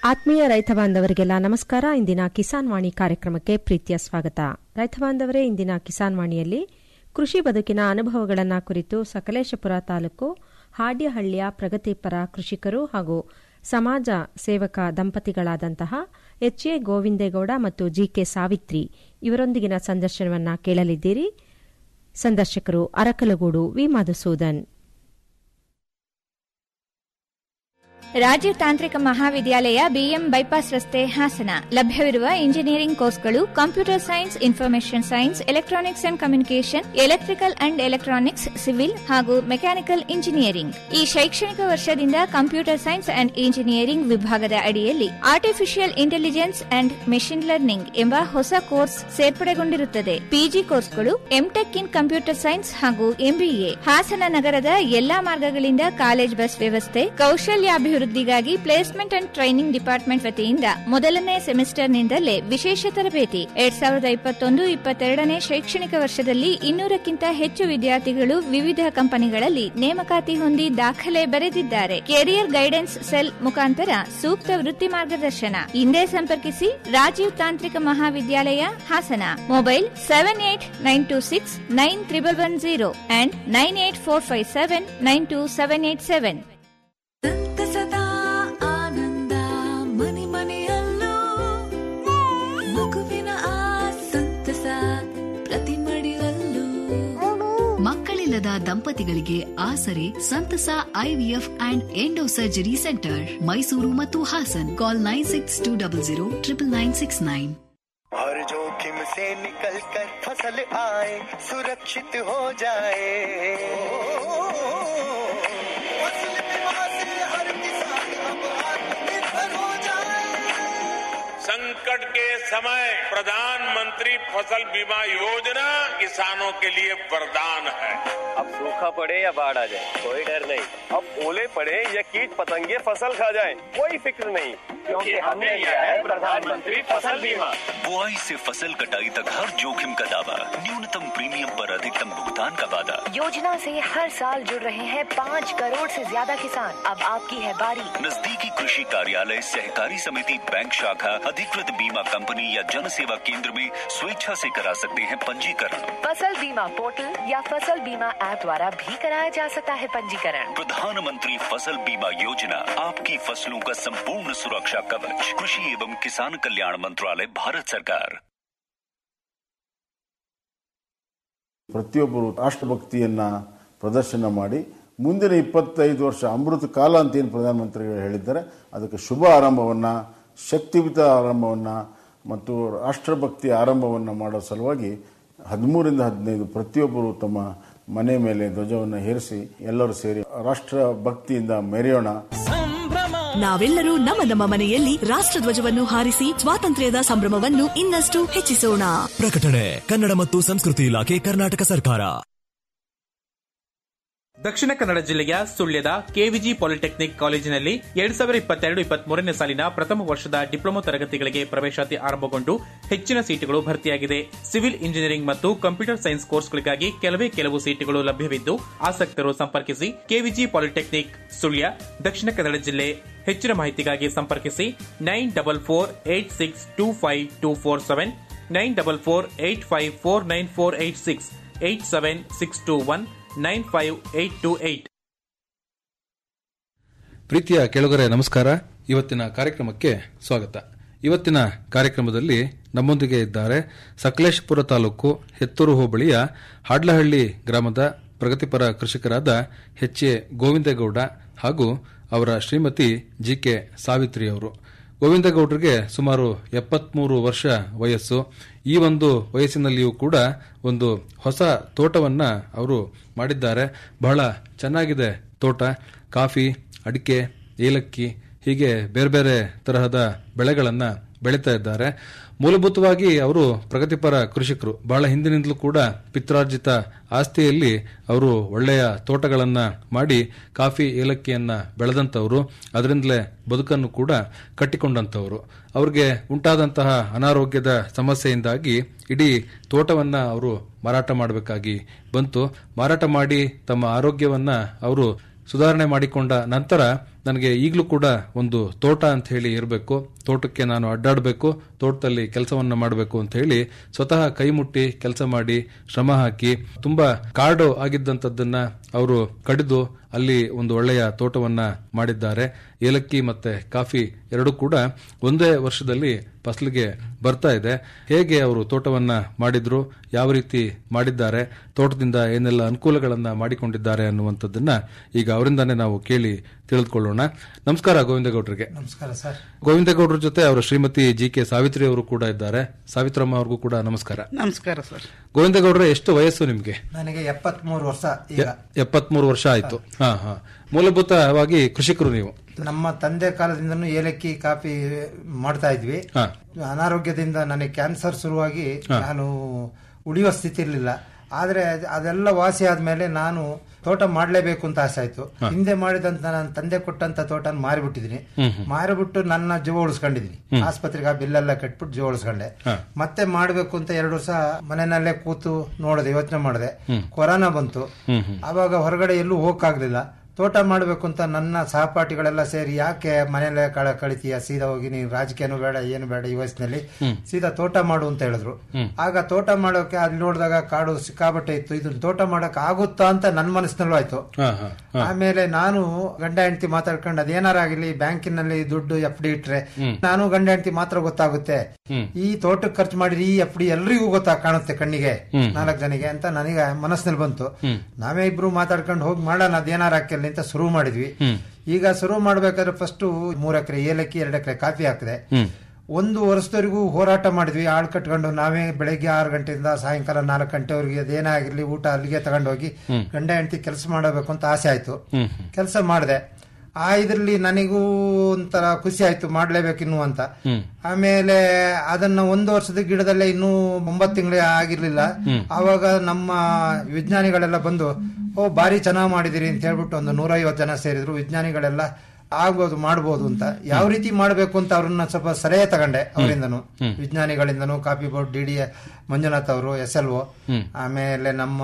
ಆತ್ಮೀಯ ರೈತ ಬಾಂಧವರಿಗೆಲ್ಲ ನಮಸ್ಕಾರ ಇಂದಿನ ಕಿಸಾನ್ ವಾಣಿ ಕಾರ್ಯಕ್ರಮಕ್ಕೆ ಪ್ರೀತಿಯ ಸ್ವಾಗತ ರೈತ ಬಾಂಧವರೇ ಇಂದಿನ ಕಿಸಾನ್ ವಾಣಿಯಲ್ಲಿ ಕೃಷಿ ಬದುಕಿನ ಅನುಭವಗಳನ್ನು ಕುರಿತು ಸಕಲೇಶಪುರ ತಾಲೂಕು ಹಾಡ್ಯಹಳ್ಳಿಯ ಪ್ರಗತಿಪರ ಕೃಷಿಕರು ಹಾಗೂ ಸಮಾಜ ಸೇವಕ ದಂಪತಿಗಳಾದಂತಹ ಎಚ್ ಎ ಗೋವಿಂದೇಗೌಡ ಮತ್ತು ಜಿಕೆ ಸಾವಿತ್ರಿ ಇವರೊಂದಿಗಿನ ಸಂದರ್ಶನವನ್ನ ಕೇಳಲಿದ್ದೀರಿ ಸಂದರ್ಶಕರು ಅರಕಲಗೂಡು ವಿ ಮಧುಸೂದನ್ ರಾಜೀವ್ ತಾಂತ್ರಿಕ ಮಹಾವಿದ್ಯಾಲಯ ಬಿಎಂ ಬೈಪಾಸ್ ರಸ್ತೆ ಹಾಸನ ಲಭ್ಯವಿರುವ ಇಂಜಿನಿಯರಿಂಗ್ ಕೋರ್ಸ್ಗಳು computer science information science electronics and communication electrical and electronics civil ಹಾಗೂ ಮೆಕ್ಯಾನಿಕಲ್ ಇಂಜಿನಿಯರಿಂಗ್ ಈ ಶೈಕ್ಷಣಿಕ ವರ್ಷದಿಂದ ಕಂಪ್ಯೂಟರ್ ಸೈನ್ಸ್ ಅಂಡ್ ಇಂಜಿನಿಯರಿಂಗ್ ವಿಭಾಗದ ಅಡಿಯಲ್ಲಿ artificial intelligence and machine learning ಎಂಬ ಹೊಸ ಕೋರ್ಸ್ ಸೇರ್ಪಡೆಗೊಂಡಿರುತ್ತದೆ ಪಿಜಿ ಕೋರ್ಸ್ಗಳು ಎಂಟೆಕ್ ಇನ್ ಕಂಪ್ಯೂಟರ್ ಸೈನ್ಸ್ ಹಾಗೂ ಎಂಬಿಎ ಹಾಸನ ನಗರದ ಎಲ್ಲಾ ಮಾರ್ಗಗಳಿಂದ ಕಾಲೇಜ್ ಬಸ್ ವ್ಯವಸ್ಥೆ ಕೌಶಲ್ಯಾಭಿವೃದ್ಧಿಗಾಗಿ ಪ್ಲೇಸ್ಮೆಂಟ್ ಅಂಡ್ ಟ್ರೈನಿಂಗ್ ಡಿಪಾರ್ಟ್ಮೆಂಟ್ ವತಿಯಿಂದ ಮೊದಲನೇ ಸೆಮಿಸ್ಟರ್ನಿಂದಲೇ ವಿಶೇಷ ತರಬೇತಿ ಎರಡ್ ಸಾವಿರದ ಇಪ್ಪತ್ತೊಂದು ಇಪ್ಪತ್ತೆರಡನೇ ಶೈಕ್ಷಣಿಕ ವರ್ಷದಲ್ಲಿ ಇನ್ನೂರಕ್ಕಿಂತ ಹೆಚ್ಚು ವಿದ್ಯಾರ್ಥಿಗಳು ವಿವಿಧ ಕಂಪನಿಗಳಲ್ಲಿ ನೇಮಕಾತಿ ಹೊಂದಿ ದಾಖಲೆ ಬರೆದಿದ್ದಾರೆ ಕೆರಿಯರ್ ಗೈಡೆನ್ಸ್ ಸೆಲ್ ಮುಖಾಂತರ ಸೂಕ್ತ ವೃತ್ತಿ ಮಾರ್ಗದರ್ಶನ ಹಿಂದೆ ಸಂಪರ್ಕಿಸಿ ರಾಜೀವ್ ತಾಂತ್ರಿಕ ಮಹಾವಿದ್ಯಾಲಯ Hassan mobile seven eight nine two six nine triple one zero and nine eight four five seven nine two seven eight seven ಸಂತಸದ ಆನಂದ ಮನೆ ಮನೆಯಲ್ಲೂ ಮಗುವಿನ ಆ ಸಂತಸ ಪ್ರತಿ ಮಡಿಲಲ್ಲೂ ಮಕ್ಕಳಿಲ್ಲದ ದಂಪತಿಗಳಿಗೆ ಆಸರೆ ಸಂತಸ IVF and endo surgery centre Mysuru ಮತ್ತು Hassan call nine six two double zero triple nine six nine हर जोखिम से निकल कर फसल आए सुरक्षित हो जाए फसल बीमा से हर किसान अब आत्मनिर्भर हो जाए संकट के समय प्रधानमंत्री फसल बीमा योजना किसानों के लिए वरदान है अब सूखा पड़े या बाढ़ आ जाए कोई डर नहीं अब ओले पड़े या कीट पतंगे फसल खा जाए कोई फिक्र नहीं क्योंकि हमने लिया है प्रधानमंत्री फसल बीमा बुआई से फसल कटाई तक हर जोखिम का दावा न्यूनतम प्रीमियम पर अधिकतम भुगतान का वादा योजना से हर साल जुड़ रहे हैं पाँच करोड़ से ज्यादा किसान अब आपकी है बारी नजदीकी कृषि कार्यालय सहकारी समिति बैंक शाखा अधिकृत बीमा कंपनी या जन सेवा केंद्र में स्वेच्छा से करा सकते हैं पंजीकरण फसल बीमा पोर्टल या फसल बीमा ऐप द्वारा भी कराया जा सकता है पंजीकरण प्रधानमंत्री फसल बीमा योजना आपकी फसलों का संपूर्ण सुरक्षा कवच कृषि एवं किसान कल्याण मंत्रालय भारत सरकार ಪ್ರತಿಯೊಬ್ಬರು ರಾಷ್ಟ್ರಭಕ್ತಿಯನ್ನ ಪ್ರದರ್ಶನ ಮಾಡಿ ಮುಂದಿನ ಇಪ್ಪತ್ತೈದು ವರ್ಷ ಅಮೃತ ಕಾಲ ಅಂತ ಏನು ಪ್ರಧಾನಮಂತ್ರಿಗಳು ಹೇಳಿದ್ದಾರೆ ಅದಕ್ಕೆ ಶುಭ ಆರಂಭವನ್ನ ಶಕ್ತಿಯುತ ಆರಂಭವನ್ನ ಮತ್ತು ರಾಷ್ಟ್ರಭಕ್ತಿ ಆರಂಭವನ್ನ ಮಾಡೋ ಸಲುವಾಗಿ ಹದಿಮೂರಿಂದ ಹದಿನೈದು ಪ್ರತಿಯೊಬ್ಬರು ತಮ್ಮ ಮನೆ ಮೇಲೆ ಧ್ವಜವನ್ನು ಹೇರಿಸಿ ಎಲ್ಲರೂ ಸೇರಿ ರಾಷ್ಟ್ರ ಭಕ್ತಿಯಿಂದ ಮೆರೆಯೋಣ ನಾವೆಲ್ಲರೂ ನಮ್ಮ ನಮ್ಮ ಮನೆಯಲ್ಲಿ ರಾಷ್ಟ್ರಧ್ವಜವನ್ನು ಹಾರಿಸಿ ಸ್ವಾತಂತ್ರ್ಯದ ಸಂಭ್ರಮವನ್ನು ಇನ್ನಷ್ಟು ಹೆಚ್ಚಿಸೋಣ ಪ್ರಕಟಣೆ ಕನ್ನಡ ಮತ್ತು ಸಂಸ್ಕೃತಿ ಇಲಾಖೆ ಕರ್ನಾಟಕ ಸರ್ಕಾರ ದಕ್ಷಿಣ ಕನ್ನಡ ಜಿಲ್ಲೆಯ ಸುಳ್ಯದ ಕೆವಿಜಿ ಪಾಲಿಟೆಕ್ನಿಕ್ ಕಾಲೇಜಿನಲ್ಲಿ ಎರಡ್ ಸಾವಿರದ ಇಪ್ಪತ್ತೆರಡು ಇಪ್ಪತ್ಮೂರನೇ ಸಾಲಿನ ಪ್ರಥಮ ವರ್ಷದ ಡಿಪ್ಲೊಮಾ ತರಗತಿಗಳಿಗೆ ಪ್ರವೇಶಾತಿ ಆರಂಭಗೊಂಡು ಹೆಚ್ಚಿನ ಸೀಟುಗಳು ಭರ್ತಿಯಾಗಿದೆ ಸಿವಿಲ್ ಇಂಜಿನಿಯರಿಂಗ್ ಮತ್ತು ಕಂಪ್ಯೂಟರ್ ಸೈನ್ಸ್ ಕೋರ್ಸ್ಗಳಿಗಾಗಿ ಕೆಲವೇ ಕೆಲವು ಸೀಟುಗಳು ಲಭ್ಯವಿದ್ದು ಆಸಕ್ತರು ಸಂಪರ್ಕಿಸಿ ಕೆವಿಜಿ ಪಾಲಿಟೆಕ್ನಿಕ್ ಸುಳ್ಯ ದಕ್ಷಿಣ ಕನ್ನಡ ಜಿಲ್ಲೆ ಹೆಚ್ಚಿನ ಮಾಹಿತಿಗಾಗಿ ಸಂಪರ್ಕಿಸಿ nine double four eight six two five two four seven nine double four eight five four nine four eight six eight seven six two one nine five eight two eight ಪ್ರೀತಿಯ ಕೆಳಗರೆ ನಮಸ್ಕಾರ ಇವತ್ತಿನ ಕಾರ್ಯಕ್ರಮಕ್ಕೆ ಸ್ವಾಗತ ಇವತ್ತಿನ ಕಾರ್ಯಕ್ರಮದಲ್ಲಿ ನಮ್ಮೊಂದಿಗೆ ಇದ್ದಾರೆ ಸಕಲೇಶಪುರ ತಾಲೂಕು ಹೆತ್ತೂರು ಹೋಬಳಿಯ ಹಾಡ್ಲಹಳ್ಳಿ ಗ್ರಾಮದ ಪ್ರಗತಿಪರ ಕೃಷಿಕರಾದ ಎಚ್ ಎ ಗೋವಿಂದೇಗೌಡ ಹಾಗೂ ಅವರ ಶ್ರೀಮತಿ ಜಿ ಕೆ ಸಾವಿತ್ರಿ ಅವರು ಗೋವಿಂದಗೌಡರಿಗೆ ಸುಮಾರು ಎಪ್ಪತ್ಮೂರು ವರ್ಷ ವಯಸ್ಸು ಈ ಒಂದು ವಯಸ್ಸಿನಲ್ಲಿಯೂ ಕೂಡ ಒಂದು ಹೊಸ ತೋಟವನ್ನ ಅವರು ಮಾಡಿದ್ದಾರೆ ಬಹಳ ಚೆನ್ನಾಗಿದೆ ತೋಟ ಕಾಫಿ ಅಡಿಕೆ ಏಲಕ್ಕಿ ಹೀಗೆ ಬೇರೆ ಬೇರೆ ತರಹದ ಬೆಳೆಗಳನ್ನ ಬೆಳೀತಾ ಇದ್ದಾರೆ ಮೂಲಭೂತವಾಗಿ ಅವರು ಪ್ರಗತಿಪರ ಕೃಷಿಕರು ಬಹಳ ಹಿಂದಿನಿಂದಲೂ ಕೂಡ ಪಿತ್ರಾರ್ಜಿತ ಆಸ್ತಿಯಲ್ಲಿ ಅವರು ಒಳ್ಳೆಯ ತೋಟಗಳನ್ನ ಮಾಡಿ ಕಾಫಿ ಏಲಕ್ಕಿಯನ್ನ ಬೆಳೆದಂತವರು ಅದರಿಂದಲೇ ಬದುಕನ್ನು ಕೂಡ ಕಟ್ಟಿಕೊಂಡಂತವರು ಅವ್ರಿಗೆ ಉಂಟಾದಂತಹ ಅನಾರೋಗ್ಯದ ಸಮಸ್ಯೆಯಿಂದಾಗಿ ಇಡೀ ತೋಟವನ್ನ ಅವರು ಮಾರಾಟ ಮಾಡಬೇಕಾಗಿ ಬಂತು ಮಾರಾಟ ಮಾಡಿ ತಮ್ಮ ಆರೋಗ್ಯವನ್ನ ಅವರು ಸುಧಾರಣೆ ಮಾಡಿಕೊಂಡ ನಂತರ ನನಗೆ ಈಗಲೂ ಕೂಡ ಒಂದು ತೋಟ ಅಂತ ಹೇಳಿ ಇರಬೇಕು ತೋಟಕ್ಕೆ ನಾನು ಅಡ್ಡಾಡಬೇಕು ತೋಟದಲ್ಲಿ ಕೆಲಸವನ್ನ ಮಾಡಬೇಕು ಅಂತ ಹೇಳಿ ಸ್ವತಃ ಕೈ ಮುಟ್ಟಿ ಕೆಲಸ ಮಾಡಿ ಶ್ರಮ ಹಾಕಿ ತುಂಬಾ ಕಾಡು ಆಗಿದ್ದಂಥದ್ದನ್ನ ಅವರು ಕಡಿದು ಅಲ್ಲಿ ಒಂದು ಒಳ್ಳೆಯ ತೋಟವನ್ನ ಮಾಡಿದ್ದಾರೆ ಏಲಕ್ಕಿ ಮತ್ತೆ ಕಾಫಿ ಎರಡೂ ಕೂಡ ಒಂದೇ ವರ್ಷದಲ್ಲಿ ಫಸಲಿಗೆ ಬರ್ತಾ ಇದೆ ಹೇಗೆ ಅವರು ತೋಟವನ್ನ ಮಾಡಿದ್ರು ಯಾವ ರೀತಿ ಮಾಡಿದ್ದಾರೆ ತೋಟದಿಂದ ಏನೆಲ್ಲ ಅನುಕೂಲಗಳನ್ನ ಮಾಡಿಕೊಂಡಿದ್ದಾರೆ ಅನ್ನುವಂಥದ್ದನ್ನ ಈಗ ಅವರಿಂದಾನೇ ನಾವು ಕೇಳಿ ತಿಳಿದುಕೊಳ್ಳೋಣ ನಮಸ್ಕಾರ ಗೋವಿಂದಗೌಡರಿಗೆ ನಮಸ್ಕಾರ ಸರ್ ಗೋವಿಂದಗೌಡರ ಜೊತೆ ಅವರ ಶ್ರೀಮತಿ ಜಿ ಕೆ ಸಾವಿತ್ರಿ ಅವರು ಕೂಡ ಇದ್ದಾರೆ ಸಾವಿತ್ರಮ್ಮ ಅವ್ರಿಗೂ ಕೂಡ ನಮಸ್ಕಾರ ನಮಸ್ಕಾರ ಸರ್ ಗೋವಿಂದಗೌಡರ ಎಷ್ಟು ವಯಸ್ಸು ನಿಮ್ಗೆ ನನಗೆ ಎಪ್ಪತ್ಮೂರು ವರ್ಷ ಈಗ ಎಪ್ಪತ್ಮೂರು ವರ್ಷ ಆಯ್ತು ಹಾ ಹಾ ಮೂಲಭೂತವಾಗಿ ಕೃಷಿಕರು ನೀವು ನಮ್ಮ ತಂದೆ ಕಾಲದಿಂದನೂ ಏಲಕ್ಕಿ ಕಾಫಿ ಮಾಡ್ತಾ ಇದ್ವಿ ಹಾ ಅನಾರೋಗ್ಯದಿಂದ ನನಗೆ ಕ್ಯಾನ್ಸರ್ ಶುರುವಾಗಿ ಹಾ. ನಾನು ಉಳಿಯುವ ಸ್ಥಿತಿ ಇರಲಿಲ್ಲ ಆದ್ರೆ ಅದ್- ಅದೆಲ್ಲ ವಾಸಿ ಆದ್ಮೇಲೆ ನಾನು ತೋಟ ಮಾಡ್ಲೇಬೇಕು ಅಂತ ಆಸೆ ಆಯ್ತು ಹಾ. ಹಿಂದೆ ಮಾಡಿದಂತ ನನ್ನ ತಂದೆ ಕೊಟ್ಟಂತ ತೋಟ ಮಾರಿಬಿಟ್ಟಿದೀನಿ ಹ್ಮ್ ಹ್ಮ್. ಮಾರಿಬಿಟ್ಟು ನನ್ನ ಜೀವ ಉಳಿಸ್ಕೊಂಡಿದೀನಿ ಹ್ಮ್. ಆಸ್ಪತ್ರೆಗೆ ಆ ಬಿಲ್ಲೆಲ್ಲ ಕಟ್ಬಿಟ್ಟು ಜೀವ ಉಳಿಸ್ಕೊಂಡೆ ಹಾ. ಮತ್ತೆ ಮಾಡ್ಬೇಕು ಅಂತ ಎರಡು ವರ್ಷ ಮನೆಯಲ್ಲೇ ಕೂತು ನೋಡಿದೆ ಯೋಚನೆ ಮಾಡಿದೆ ಹ್ಮ್. ಕೊರೋನಾ ಬಂತು ಹ್ಮ್ ಹ್ಮ್ ಆವಾಗ ಹೊರಗಡೆ ಎಲ್ಲೂ ಹೋಗಕ್ಕಾಗ್ಲಿಲ್ಲ ತೋಟ ಮಾಡಬೇಕು ಅಂತ ನನ್ನ ಸಹಪಾಠಿಗಳೆಲ್ಲ ಸೇರಿ ಯಾಕೆ ಮನೆಯಲ್ಲೇ ಕಳ ಕಳಿತೀಯ ಸೀದಾ ಹೋಗಿ ನೀನು ರಾಜಕೀಯನೂ ಬೇಡ ಏನು ಬೇಡ ಈ ವಯಸ್ಸಿನಲ್ಲಿ ಹ್ಮ್. ಸೀದಾ ತೋಟ ಮಾಡು ಅಂತ ಹೇಳಿದ್ರು ಹ್ಮ್. ಆಗ ತೋಟ ಮಾಡೋಕೆ ಅಲ್ಲಿ ನೋಡಿದಾಗ ಕಾಡು ಸಿಕ್ಕಾಬಟ್ಟೆ ಇತ್ತು ಇದನ್ನ ತೋಟ ಮಾಡಕ್ ಆಗುತ್ತಾ ಅಂತ ನನ್ನ ಮನಸ್ಸಿನಲ್ಲೂ ಆಯ್ತು ಹಾ ಹಾ ಹಾ ಆಮೇಲೆ ನಾನು ಗಂಡ ಹೆಂಡತಿ ಮಾತಾಡ್ಕೊಂಡು ಅದೇನಾರ ಆಗಿರ್ಲಿ ಬ್ಯಾಂಕಿನಲ್ಲಿ ದುಡ್ಡು ಎಫ್ ಡಿ ಇಟ್ರೆ ಹ್ಮ್. ನಾನು ಗಂಡ ಹೆಂಡತಿ ಮಾತ್ರ ಗೊತ್ತಾಗುತ್ತೆ ಹ್ಮ್. ಈ ತೋಟಕ್ಕೆ ಖರ್ಚು ಮಾಡಿದ್ರೆ ಈ ಎಫ್ ಡಿ ಎಲ್ರಿಗೂ ಗೊತ್ತಾ ಕಾಣುತ್ತೆ ಕಣ್ಣಿಗೆ ಹ್ಮ್. ನಾಲ್ಕು ಜನಿಗೆ ಅಂತ ನನಗೆ ಮನಸ್ಸಿನಲ್ಲಿ ಬಂತು ಹ್ಮ್. ನಾವೇ ಇಬ್ರು ಮಾತಾಡ್ಕೊಂಡು ಹೋಗಿ ಮಾಡೋಣ ಅದೇನಾರ ಹಾಕಿರ್ಲಿ ಅಂತ ಶುರು ಮಾಡಿದ್ವಿ ಹ್ಮ್. ಈಗ ಶುರು ಮಾಡ್ಬೇಕಾದ್ರೆ ಫಸ್ಟ್ ಮೂರ್ ಎಕರೆ ಏಲಕ್ಕಿ ಎರಡು ಎಕರೆ ಕಾಫಿ ಹಾಕಿದೆ ಹ್ಮ್ ಒಂದು ವರ್ಷದವರೆಗೂ ಹೋರಾಟ ಮಾಡಿದ್ವಿ ಆಳ್ ಕಟ್ಕೊಂಡು ನಾವೇ ಬೆಳಗ್ಗೆ ಆರು ಗಂಟೆಯಿಂದ ಸಾಯಂಕಾಲ ನಾಲ್ಕು ಗಂಟೆವರೆಗೆ ಅದೇನೇ ಆಗಿರ್ಲಿ ಊಟ ಅಲ್ಲಿಗೆ ತಗೊಂಡೋಗಿ ಹ್ಮ್. ಗಂಡ ಹೆಂಡತಿ ಕೆಲಸ ಮಾಡಬೇಕು ಅಂತ ಆಸೆ ಆಯ್ತು ಹ್ಮ್ ಕೆಲಸ ಮಾಡಿದೆ ಆ ಇದ್ರಲ್ಲಿ ನನಗೂ ಒಂಥರ ಖುಷಿ ಆಯ್ತು ಮಾಡ್ಲೇಬೇಕಿನ್ನು ಅಂತ ಹ್ಮ್ ಆಮೇಲೆ ಅದನ್ನ ಒಂದು ವರ್ಷದ ಗಿಡದಲ್ಲೇ ಇನ್ನೂ ಒಂಬತ್ತು ತಿಂಗಳೇ ಆಗಿರ್ಲಿಲ್ಲ ಹ್ಮ್. ಆವಾಗ ನಮ್ಮ ವಿಜ್ಞಾನಿಗಳೆಲ್ಲ ಬಂದು ಓ ಬಾರಿ ಚೆನ್ನಾಗಿ ಮಾಡಿದಿರಿ ಅಂತ ಹೇಳ್ಬಿಟ್ಟು ಒಂದು ನೂರೈವತ್ತು ಜನ ಸೇರಿದ್ರು ವಿಜ್ಞಾನಿಗಳೆಲ್ಲ ಆಗ್ಬೋದು ಮಾಡ್ಬೋದು ಅಂತ ಯಾವ ರೀತಿ ಮಾಡಬೇಕು ಅಂತ ಅವ್ರನ್ನ ಸ್ವಲ್ಪ ಸಲಹೆ ತಗೊಂಡೆ ಅವರಿಂದನು ಹ್ಮ್. ವಿಜ್ಞಾನಿಗಳಿಂದನೂ coffee board D D Manjunath ಅವರು ಎಸ್ ಎಲ್ ಒ ಹ್ಮ್. ಆಮೇಲೆ ನಮ್ಮ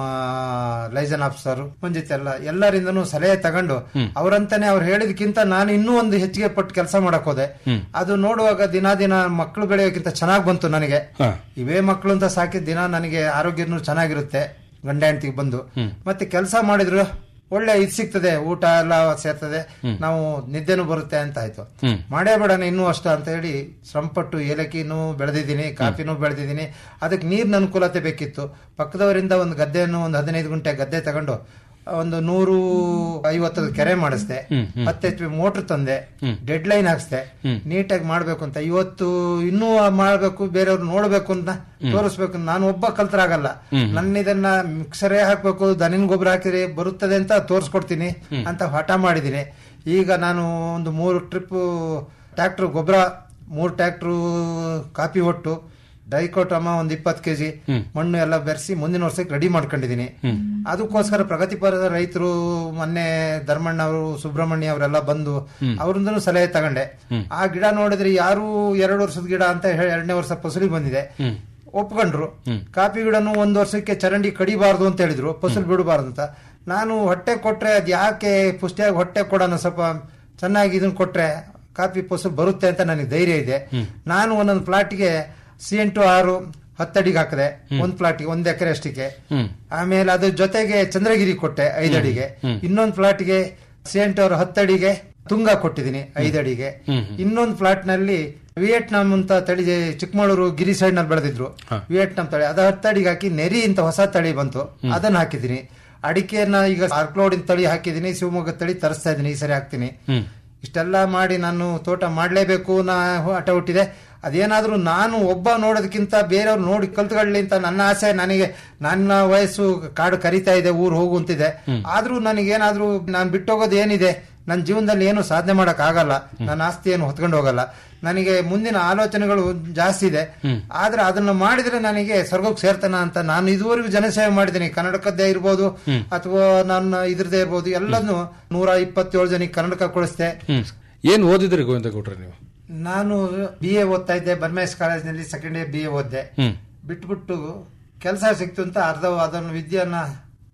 ಲೈಸನ್ ಆಫೀಸರ್ ಮಂಜಿತ್ ಎಲ್ಲ ಎಲ್ಲರಿಂದನೂ ಸಲಹೆ ತಗೊಂಡು ಹ್ಮ್. ಅವರಂತಾನೆ ಅವ್ರು ಹೇಳಿದಕ್ಕಿಂತ ನಾನು ಇನ್ನೂ ಒಂದು ಹೆಚ್ಚಿಗೆ ಪಟ್ಟು ಕೆಲಸ ಮಾಡಕ್ ಹೋದೆ ಹ್ಮ್. ಅದು ನೋಡುವಾಗ ದಿನ ದಿನ ಮಕ್ಕಳು ಬೆಳೆಯೋಕ್ಕಿಂತ ಚೆನ್ನಾಗಿ ಬಂತು ನನಗೆ ಹಾ ಇವೇ ಮಕ್ಕಳು ಅಂತ ಸಾಕಿದ ದಿನ ನನಗೆ ಆರೋಗ್ಯನೂ ಚೆನ್ನಾಗಿರುತ್ತೆ ಗಂಡ ಹೆಂಡತಿಗೆ ಬಂದು ಹ್ಮ್. ಮತ್ತೆ ಕೆಲಸ ಮಾಡಿದ್ರು ಒಳ್ಳೆ ಇದು ಸಿಗ್ತದೆ ಊಟ ಎಲ್ಲ ಸೇರ್ತದೆ ಹ್ಮ್. ನಾವು ನಿದ್ದೆನೂ ಬರುತ್ತೆ ಅಂತ ಆಯ್ತು ಹ್ಮ್ ಮಾಡೇ ಬಿಡೋಣ ಇನ್ನೂ ಅಷ್ಟ ಅಂತ ಹೇಳಿ ಶ್ರಮಪಟ್ಟು ಏಲಕ್ಕಿನೂ ಬೆಳೆದಿದ್ದೀನಿ ಕಾಫಿನೂ ಬೆಳೆದಿದ್ದೀನಿ ಅದಕ್ಕೆ ನೀರಿನ ಅನುಕೂಲತೆ ಬೇಕಿತ್ತು ಪಕ್ಕದವರಿಂದ ಒಂದು ಗದ್ದೆಯನ್ನು ಒಂದು ಹದಿನೈದು ಗುಂಟೆ ಗದ್ದೆ ತಗೊಂಡು ಒಂದು ನೂರು ಐವತ್ತದ ಕೆರೆ ಮಾಡಿಸ್ದೆ ಹ್ಮ್, ಹ್ಮ್. ಹತ್ತು ಎಚ್ ಪಿ ಮೋಟರ್ ತಂದೆ ಹ್ಮ್. ಡೆಡ್ ಲೈನ್ ಹಾಕ್ಸ್ದೆ ಹ್ಮ್. ನೀಟಾಗಿ ಮಾಡ್ಬೇಕು ಅಂತ ಇವತ್ತು ಇನ್ನೂ ಮಾಡ್ಬೇಕು ಬೇರೆಯವ್ರು ನೋಡ್ಬೇಕು ಅಂತ ತೋರಿಸ್ಬೇಕು ನಾನು ಒಬ್ಬ ಕಲ್ತರಾಗಲ್ಲ ಹ್ಮ್. ನನ್ನ ಇದನ್ನ ಮಿಕ್ಸರೇ ಹಾಕ್ಬೇಕು ದನಿನ್ ಗೊಬ್ಬರ ಹಾಕಿದ್ರೆ ಬರುತ್ತದೆ ಅಂತ ತೋರಿಸ್ಕೊಡ್ತೀನಿ ಹ್ಮ್. ಅಂತ ಹಠ ಮಾಡಿದ್ದೀನಿ ಈಗ ನಾನು ಒಂದು ಮೂರು ಟ್ರಿಪ್ ಟ್ರ್ಯಾಕ್ಟರ್ ಗೊಬ್ಬರ ಮೂರು ಟ್ರ್ಯಾಕ್ಟರ್ ಕಾಪಿ ಒಟ್ಟು ಡೈಕೋಟಮ ಒಂದು ಇಪ್ಪತ್ತು ಕೆಜಿ ಹ್ಮ್. ಮಣ್ಣು ಎಲ್ಲ ಬೆರೆಸಿ ಮುಂದಿನ ವರ್ಷಕ್ಕೆ ರೆಡಿ ಮಾಡ್ಕೊಂಡಿದ್ದೀನಿ ಹ್ಮ್. ಅದಕ್ಕೋಸ್ಕರ ಪ್ರಗತಿಪರ ರೈತರು ಮೊನ್ನೆ ಧರ್ಮಣ್ಣ ಅವರು ಸುಬ್ರಹ್ಮಣ್ಯ ಅವರೆಲ್ಲ ಬಂದು ಹ್ಮ್. ಅವರಿಂದನೂ ಸಲಹೆ ತಗೊಂಡೆ ಹ್ಮ್. ಆ ಗಿಡ ನೋಡಿದ್ರೆ ಯಾರು ಎರಡು ವರ್ಷದ ಗಿಡ ಅಂತ ಹೇಳಿ ಎರಡನೇ ವರ್ಷ ಫಸಲಿ ಬಂದಿದೆ ಹ್ಮ್ ಒಪ್ಕೊಂಡ್ರು ಹ್ಮ್. ಕಾಫಿ ಗಿಡನು ಒಂದ್ ವರ್ಷಕ್ಕೆ ಚರಂಡಿ ಕಡಿಬಾರ್ದು ಅಂತ ಹೇಳಿದ್ರು ಫಸಲು ಬಿಡಬಾರ್ದು ಅಂತ ನಾನು ಹೊಟ್ಟೆ ಕೊಟ್ರೆ ಅದ್ ಯಾಕೆ ಪುಷ್ಟಿಯಾಗಿ ಹೊಟ್ಟೆ ಕೊಡೋಣ ಸ್ವಲ್ಪ ಚೆನ್ನಾಗಿ ಇದನ್ನ ಕೊಟ್ರೆ ಕಾಫಿ ಫಸಲು ಬರುತ್ತೆ ಅಂತ ನನಗೆ ಧೈರ್ಯ ಇದೆ ಹ್ಮ್. ನಾನು ಒಂದೊಂದು ಪ್ಲಾಟ್ಗೆ ಸಿ ಎಂಟು ಆರು ಹತ್ತಡಿಗೆ ಹಾಕಿದೆ ಹ್ಮ್. ಒಂದ್ ಪ್ಲಾಟ್ಗೆ ಒಂದ್ ಎಕರೆ ಅಷ್ಟಿಗೆ ಹ್ಮ್ ಆಮೇಲೆ ಅದ್ರ ಜೊತೆಗೆ ಚಂದ್ರಗಿರಿ ಕೊಟ್ಟೆ ಐದಡಿಗೆ ಹ್ಮ್. ಇನ್ನೊಂದು ಪ್ಲಾಟ್ಗೆ ಸಿ ಎಂಟು ಆರು ಹತ್ತಡಿಗೆ ತುಂಗ ಕೊಟ್ಟಿದ್ದೀನಿ ಐದಡಿಗೆ ಹ್ಮ್. ಇನ್ನೊಂದು ಪ್ಲಾಟ್ ನಲ್ಲಿ ವಿಯೆಟ್ನಾಂ ಅಂತ ತಳಿ ಚಿಕ್ಕಮಗಳೂರು ಗಿರಿ ಸೈಡ್ ನಲ್ಲಿ ಬೆಳೆದಿದ್ರು ಹಾ. ವಿಯೆಟ್ನಾಂ ತಳಿ ಅದ ತಳಿಗೆ ಹಾಕಿ ನೆರಿ ಅಂತ ಹೊಸ ತಳಿ ಬಂತು ಅದನ್ನ ಹಾಕಿದ್ದೀನಿ ಅಡಿಕೆಯನ್ನ ಈಗ ಆರ್ಕ್ಲೋಡಿನ ತಳಿ ಹಾಕಿದ್ದೀನಿ ಶಿವಮೊಗ್ಗ ತಳಿ ತರಿಸ್ತಾ ಇದ್ದೀನಿ ಈ ಸರಿ ಹಾಕ್ತೀನಿ ಹ್ಮ್ ಇಷ್ಟೆಲ್ಲ ಮಾಡಿ ನಾನು ತೋಟ ಮಾಡಲೇಬೇಕು ನಾ ಹಠ ಹುಟ್ಟಿದೆ ಅದೇನಾದ್ರೂ ನಾನು ಒಬ್ಬ ನೋಡೋದಕ್ಕಿಂತ ಬೇರೆಯವ್ರು ನೋಡಿ ಕಲ್ತ್ಕೊಳ್ಳಿ ಅಂತ ನನ್ನ ಆಸೆ ನನಗೆ ನನ್ನ ವಯಸ್ಸು ಕಾಡು ಕರಿತಾ ಇದೆ ಊರು ಹೋಗು ಅಂತಿದೆ ಆದ್ರೂ ನನಗೇನಾದ್ರೂ ನಾನು ಬಿಟ್ಟೋಗೋದು ಏನಿದೆ ನನ್ನ ಜೀವನದಲ್ಲಿ ಏನು ಸಾಧನೆ ಮಾಡಕ್ ಆಗಲ್ಲ ನನ್ನ ಆಸ್ತಿ ಏನು ಹೊತ್ಕೊಂಡು ಹೋಗಲ್ಲ ನನಗೆ ಮುಂದಿನ ಆಲೋಚನೆಗಳು ಜಾಸ್ತಿ ಇದೆ ಆದ್ರೆ ಅದನ್ನ ಮಾಡಿದ್ರೆ ನನಗೆ ಸ್ವರ್ಗಕ್ಕೆ ಸೇರ್ತಾನ ಅಂತ ನಾನು ಇದುವರೆಗೂ ಜನಸೇವೆ ಮಾಡಿದ್ದೀನಿ ಕನ್ನಡಕದ್ದೇ ಇರ್ಬೋದು ಅಥವಾ ನನ್ನ ಇದ್ರದ್ದೇ ಇರ್ಬೋದು ಎಲ್ಲದನ್ನು ನೂರ ಇಪ್ಪತ್ತೇಳು ಜನಕ್ಕೆ ಕನ್ನಡಕ ಕೊಡಿಸ್ದೆ ಹ್ಮ್ ಏನ್ ಓದಿದ್ರಿ ಗೋವಿಂದಗೌಡ್ರೆ ನೀವು ನಾನು ಬಿ ಎ ಓದ್ತಾ ಇದ್ದೆ ಬರ್ಮೇಶ್ ಕಾಲೇಜ್ನಲ್ಲಿ ಸೆಕೆಂಡ್ ಇಯರ್ ಬಿ ಎ ಓದ್ದೆ ಹ್ಮ್ ಬಿಟ್ಬಿಟ್ಟು ಕೆಲಸ ಸಿಕ್ತು ಅಂತ ಅರ್ಧ ಅದನ್ನು ವಿದ್ಯೆಯನ್ನ